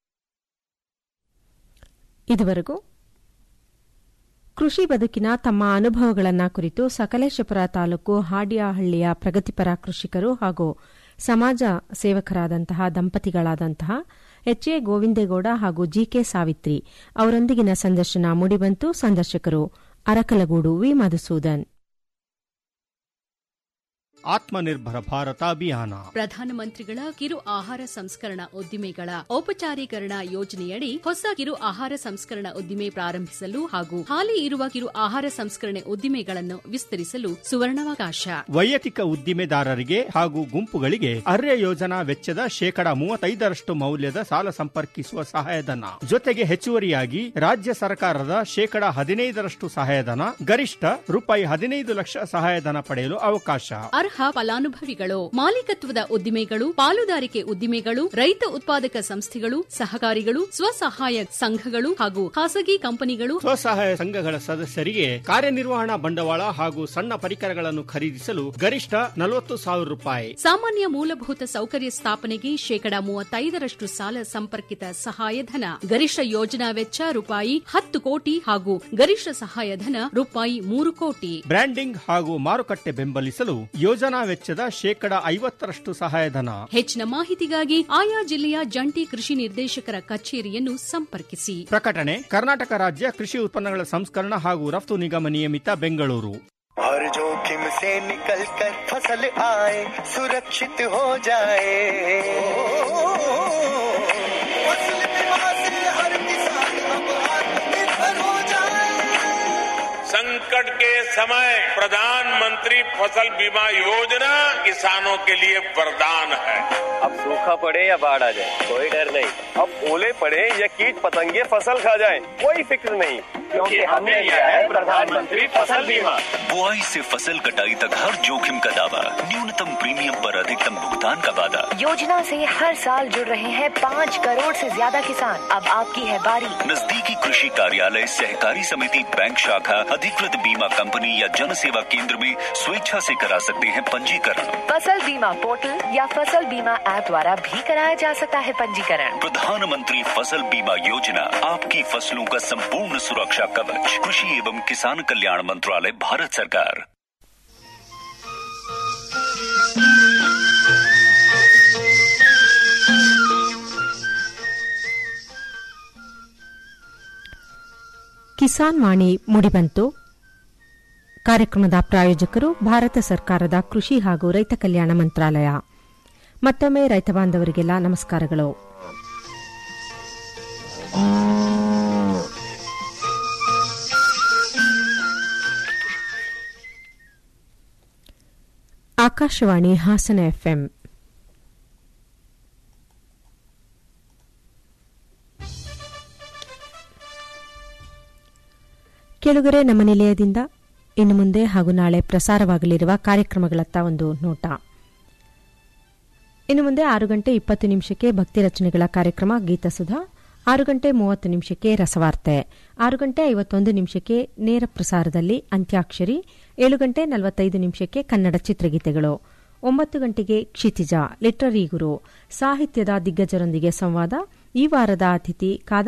ಇದುವರೆಗೂ ಕೃಷಿ ಬದುಕಿನ ತಮ್ಮ ಅನುಭವಗಳನ್ನ ಕುರಿತು ಸಕಲೇಶಪುರ ತಾಲೂಕು ಹಾಡ್ಯಹಳ್ಳಿಯ ಪ್ರಗತಿಪರ ಕೃಷಿಕರು ಹಾಗೂ ಸಮಾಜ ಸೇವಕರಾದಂತಹ ದಂಪತಿಗಳಾದಂತಹ ಎಚ್ ಎ ಗೋವಿಂದೇಗೌಡ ಹಾಗೂ ಜಿಕೆ ಸಾವಿತ್ರಿ ಅವರೊಂದಿಗಿನ ಸಂದರ್ಶನ ಮೂಡಿಬಂತು ಸಂದರ್ಶಕರು ಅರಕಲಗೂಡು ವಿ ಮಧುಸೂದನ್ ಆತ್ಮನಿರ್ಭರ ಭಾರತ ಅಭಿಯಾನ ಪ್ರಧಾನಮಂತ್ರಿಗಳ ಕಿರು ಆಹಾರ ಸಂಸ್ಕರಣಾ ಉದ್ದಿಮೆಗಳ ಔಪಚಾರೀಕರಣ ಯೋಜನೆಯಡಿ ಹೊಸ ಕಿರು ಆಹಾರ ಸಂಸ್ಕರಣಾ ಉದ್ದಿಮೆ ಪ್ರಾರಂಭಿಸಲು ಹಾಗೂ ಹಾಲಿ ಇರುವ ಕಿರು ಆಹಾರ ಸಂಸ್ಕರಣೆ ಉದ್ದಿಮೆಗಳನ್ನು ವಿಸ್ತರಿಸಲು ಸುವರ್ಣಾವಕಾಶ ವೈಯಕ್ತಿಕ ಉದ್ದಿಮೆದಾರರಿಗೆ ಹಾಗೂ ಗುಂಪುಗಳಿಗೆ ಅರ್ಯ ಯೋಜನಾ ವೆಚ್ಚದ ಶೇಕಡ ಮೂವತ್ತೈದರಷ್ಟು ಮೌಲ್ಯದ ಸಾಲ ಸಂಪರ್ಕಿಸುವ ಸಹಾಯಧನ ಜೊತೆಗೆ ಹೆಚ್ಚುವರಿಯಾಗಿ ರಾಜ್ಯ ಸರ್ಕಾರದ ಶೇಕಡ ಹದಿನೈದರಷ್ಟು ಸಹಾಯಧನ ಗರಿಷ್ಠ ರೂಪಾಯಿ ಹದಿನೈದು ಲಕ್ಷ ಸಹಾಯಧನ ಪಡೆಯಲು ಅವಕಾಶ ಅರ್ಹ ಫಲಾನುಭವಿಗಳು ಮಾಲೀಕತ್ವದ ಉದ್ದಿಮೆಗಳು ಪಾಲುದಾರಿಕೆ ಉದ್ದಿಮೆಗಳು ರೈತ ಉತ್ಪಾದಕ ಸಂಸ್ಥೆಗಳು ಸಹಕಾರಿಗಳು ಸ್ವಸಹಾಯ ಸಂಘಗಳು ಹಾಗೂ ಖಾಸಗಿ ಕಂಪನಿಗಳು ಸ್ವಸಹಾಯ ಸಂಘಗಳ ಸದಸ್ಯರಿಗೆ ಕಾರ್ಯನಿರ್ವಹಣಾ ಬಂಡವಾಳ ಹಾಗೂ ಸಣ್ಣ ಪರಿಕರಗಳನ್ನು ಖರೀದಿಸಲು ಗರಿಷ್ಠ ನಲವತ್ತು ಸಾವಿರ ರೂಪಾಯಿ ಸಾಮಾನ್ಯ ಮೂಲಭೂತ ಸೌಕರ್ಯ ಸ್ಥಾಪನೆಗೆ ಶೇಕಡ ಮೂವತ್ತೈದರಷ್ಟು ಸಾಲ ಸಂಪರ್ಕಿತ ಸಹಾಯಧನ ಗರಿಷ್ಠ ಯೋಜನಾ ವೆಚ್ಚ ರೂಪಾಯಿ ಹತ್ತು ಕೋಟಿ ಹಾಗೂ ಗರಿಷ್ಠ ಸಹಾಯಧನ ರೂಪಾಯಿ ಮೂರು ಕೋಟಿ ಬ್ರ್ಯಾಂಡಿಂಗ್ ಹಾಗೂ ಮಾರುಕಟ್ಟೆ ಬೆಂಬಲಿಸಲು ಯೋಜನಾ ವೆಚ್ಚದ ಶೇಕಡ ಐವತ್ತರಷ್ಟು ಸಹಾಯಧನ ಹೆಚ್ಚಿನ ಮಾಹಿತಿಗಾಗಿ ಆಯಾ ಜಿಲ್ಲೆಯ ಜಂಟಿ ಕೃಷಿ ನಿರ್ದೇಶಕರ ಕಚೇರಿಯನ್ನು ಸಂಪರ್ಕಿಸಿ ಪ್ರಕಟಣೆ ಕರ್ನಾಟಕ ರಾಜ್ಯ ಕೃಷಿ ಉತ್ಪನ್ನಗಳ ಸಂಸ್ಕರಣ ಹಾಗೂ ರಫ್ತು ನಿಗಮ ನಿಯಮಿತ ಬೆಂಗಳೂರು हर जोखिम से निकल कर फसल आए सुरक्षित हो जाए फसल बीमा से हर किसान अब आत्मनिर्भर हो जाए संकट के समय प्रधानमंत्री फसल बीमा योजना किसानों के लिए वरदान है अब सूखा पड़े या बाढ़ आ जाए कोई डर नहीं अब ओले पड़े या कीट पतंगे फसल खा जाए कोई फिक्र नहीं क्योंकि हमने लिया है प्रधानमंत्री फसल बीमा बुआई से फसल कटाई तक हर जोखिम का दावा न्यूनतम प्रीमियम पर अधिकतम भुगतान का वादा योजना से हर साल जुड़ रहे हैं पाँच करोड़ से ज्यादा किसान अब आपकी है बारी नजदीकी कृषि कार्यालय सहकारी समिति बैंक शाखा अधिकृत बीमा कंपनी या जन सेवा केंद्र में स्वेच्छा से करा सकते हैं पंजीकरण फसल बीमा पोर्टल या फसल बीमा ऐप द्वारा भी कराया जा सकता है पंजीकरण प्रधानमंत्री फसल बीमा योजना आपकी फसलों का संपूर्ण सुरक्षा कवच कृषि एवं किसान कल्याण मंत्रालय भारत सरकार ಕಿಸಾನ್ ವಾಣಿ ಮುಡಿಬಂತು ಕಾರ್ಯಕ್ರಮದ ಪ್ರಾಯೋಜಕರು ಭಾರತ ಸರ್ಕಾರದ ಕೃಷಿ ಹಾಗೂ ರೈತ ಕಲ್ಯಾಣ ಮಂತ್ರಾಲಯ ಮತ್ತೊಮ್ಮೆ ರೈತ ಬಾಂಧವರಿಗೆಲ್ಲ ನಮಸ್ಕಾರಗಳು ಆಕಾಶವಾಣಿ ಹಾಸನ ಎಫ್ಎಂ ಕೆಳಗರೆ ನಮ್ಮ ನಿಲಯದಿಂದ ಇನ್ನು ಮುಂದೆ ಹಾಗೂ ನಾಳೆ ಪ್ರಸಾರವಾಗಲಿರುವ ಕಾರ್ಯಕ್ರಮಗಳತ್ತ ಒಂದು ನೋಟ ಇನ್ನು ಮುಂದೆ ಆರು ಗಂಟೆ ಇಪ್ಪತ್ತು ನಿಮಿಷಕ್ಕೆ ಭಕ್ತಿ ರಚನೆಗಳ ಕಾರ್ಯಕ್ರಮ ಗೀತಸುಧಾ ಆರು ಗಂಟೆ ಮೂವತ್ತು ನಿಮಿಷಕ್ಕೆ ರಸವಾರ್ತೆ ಆರು ಗಂಟೆ ಐವತ್ತೊಂದು ನಿಮಿಷಕ್ಕೆ ನೇರ ಪ್ರಸಾರದಲ್ಲಿ ಅಂತ್ಯಾಕ್ಷರಿ ಏಳು ಗಂಟೆ ನಲವತ್ತೈದು ನಿಮಿಷಕ್ಕೆ ಕನ್ನಡ ಚಿತ್ರಗೀತೆಗಳು ಒಂಬತ್ತು ಗಂಟೆಗೆ ಕ್ಷಿತಿಜ ಲಿಟರರಿ ಗುರು ಸಾಹಿತ್ಯದ ದಿಗ್ಗಜರೊಂದಿಗೆ ಸಂವಾದ ಈ ವಾರದ ಅತಿಥಿ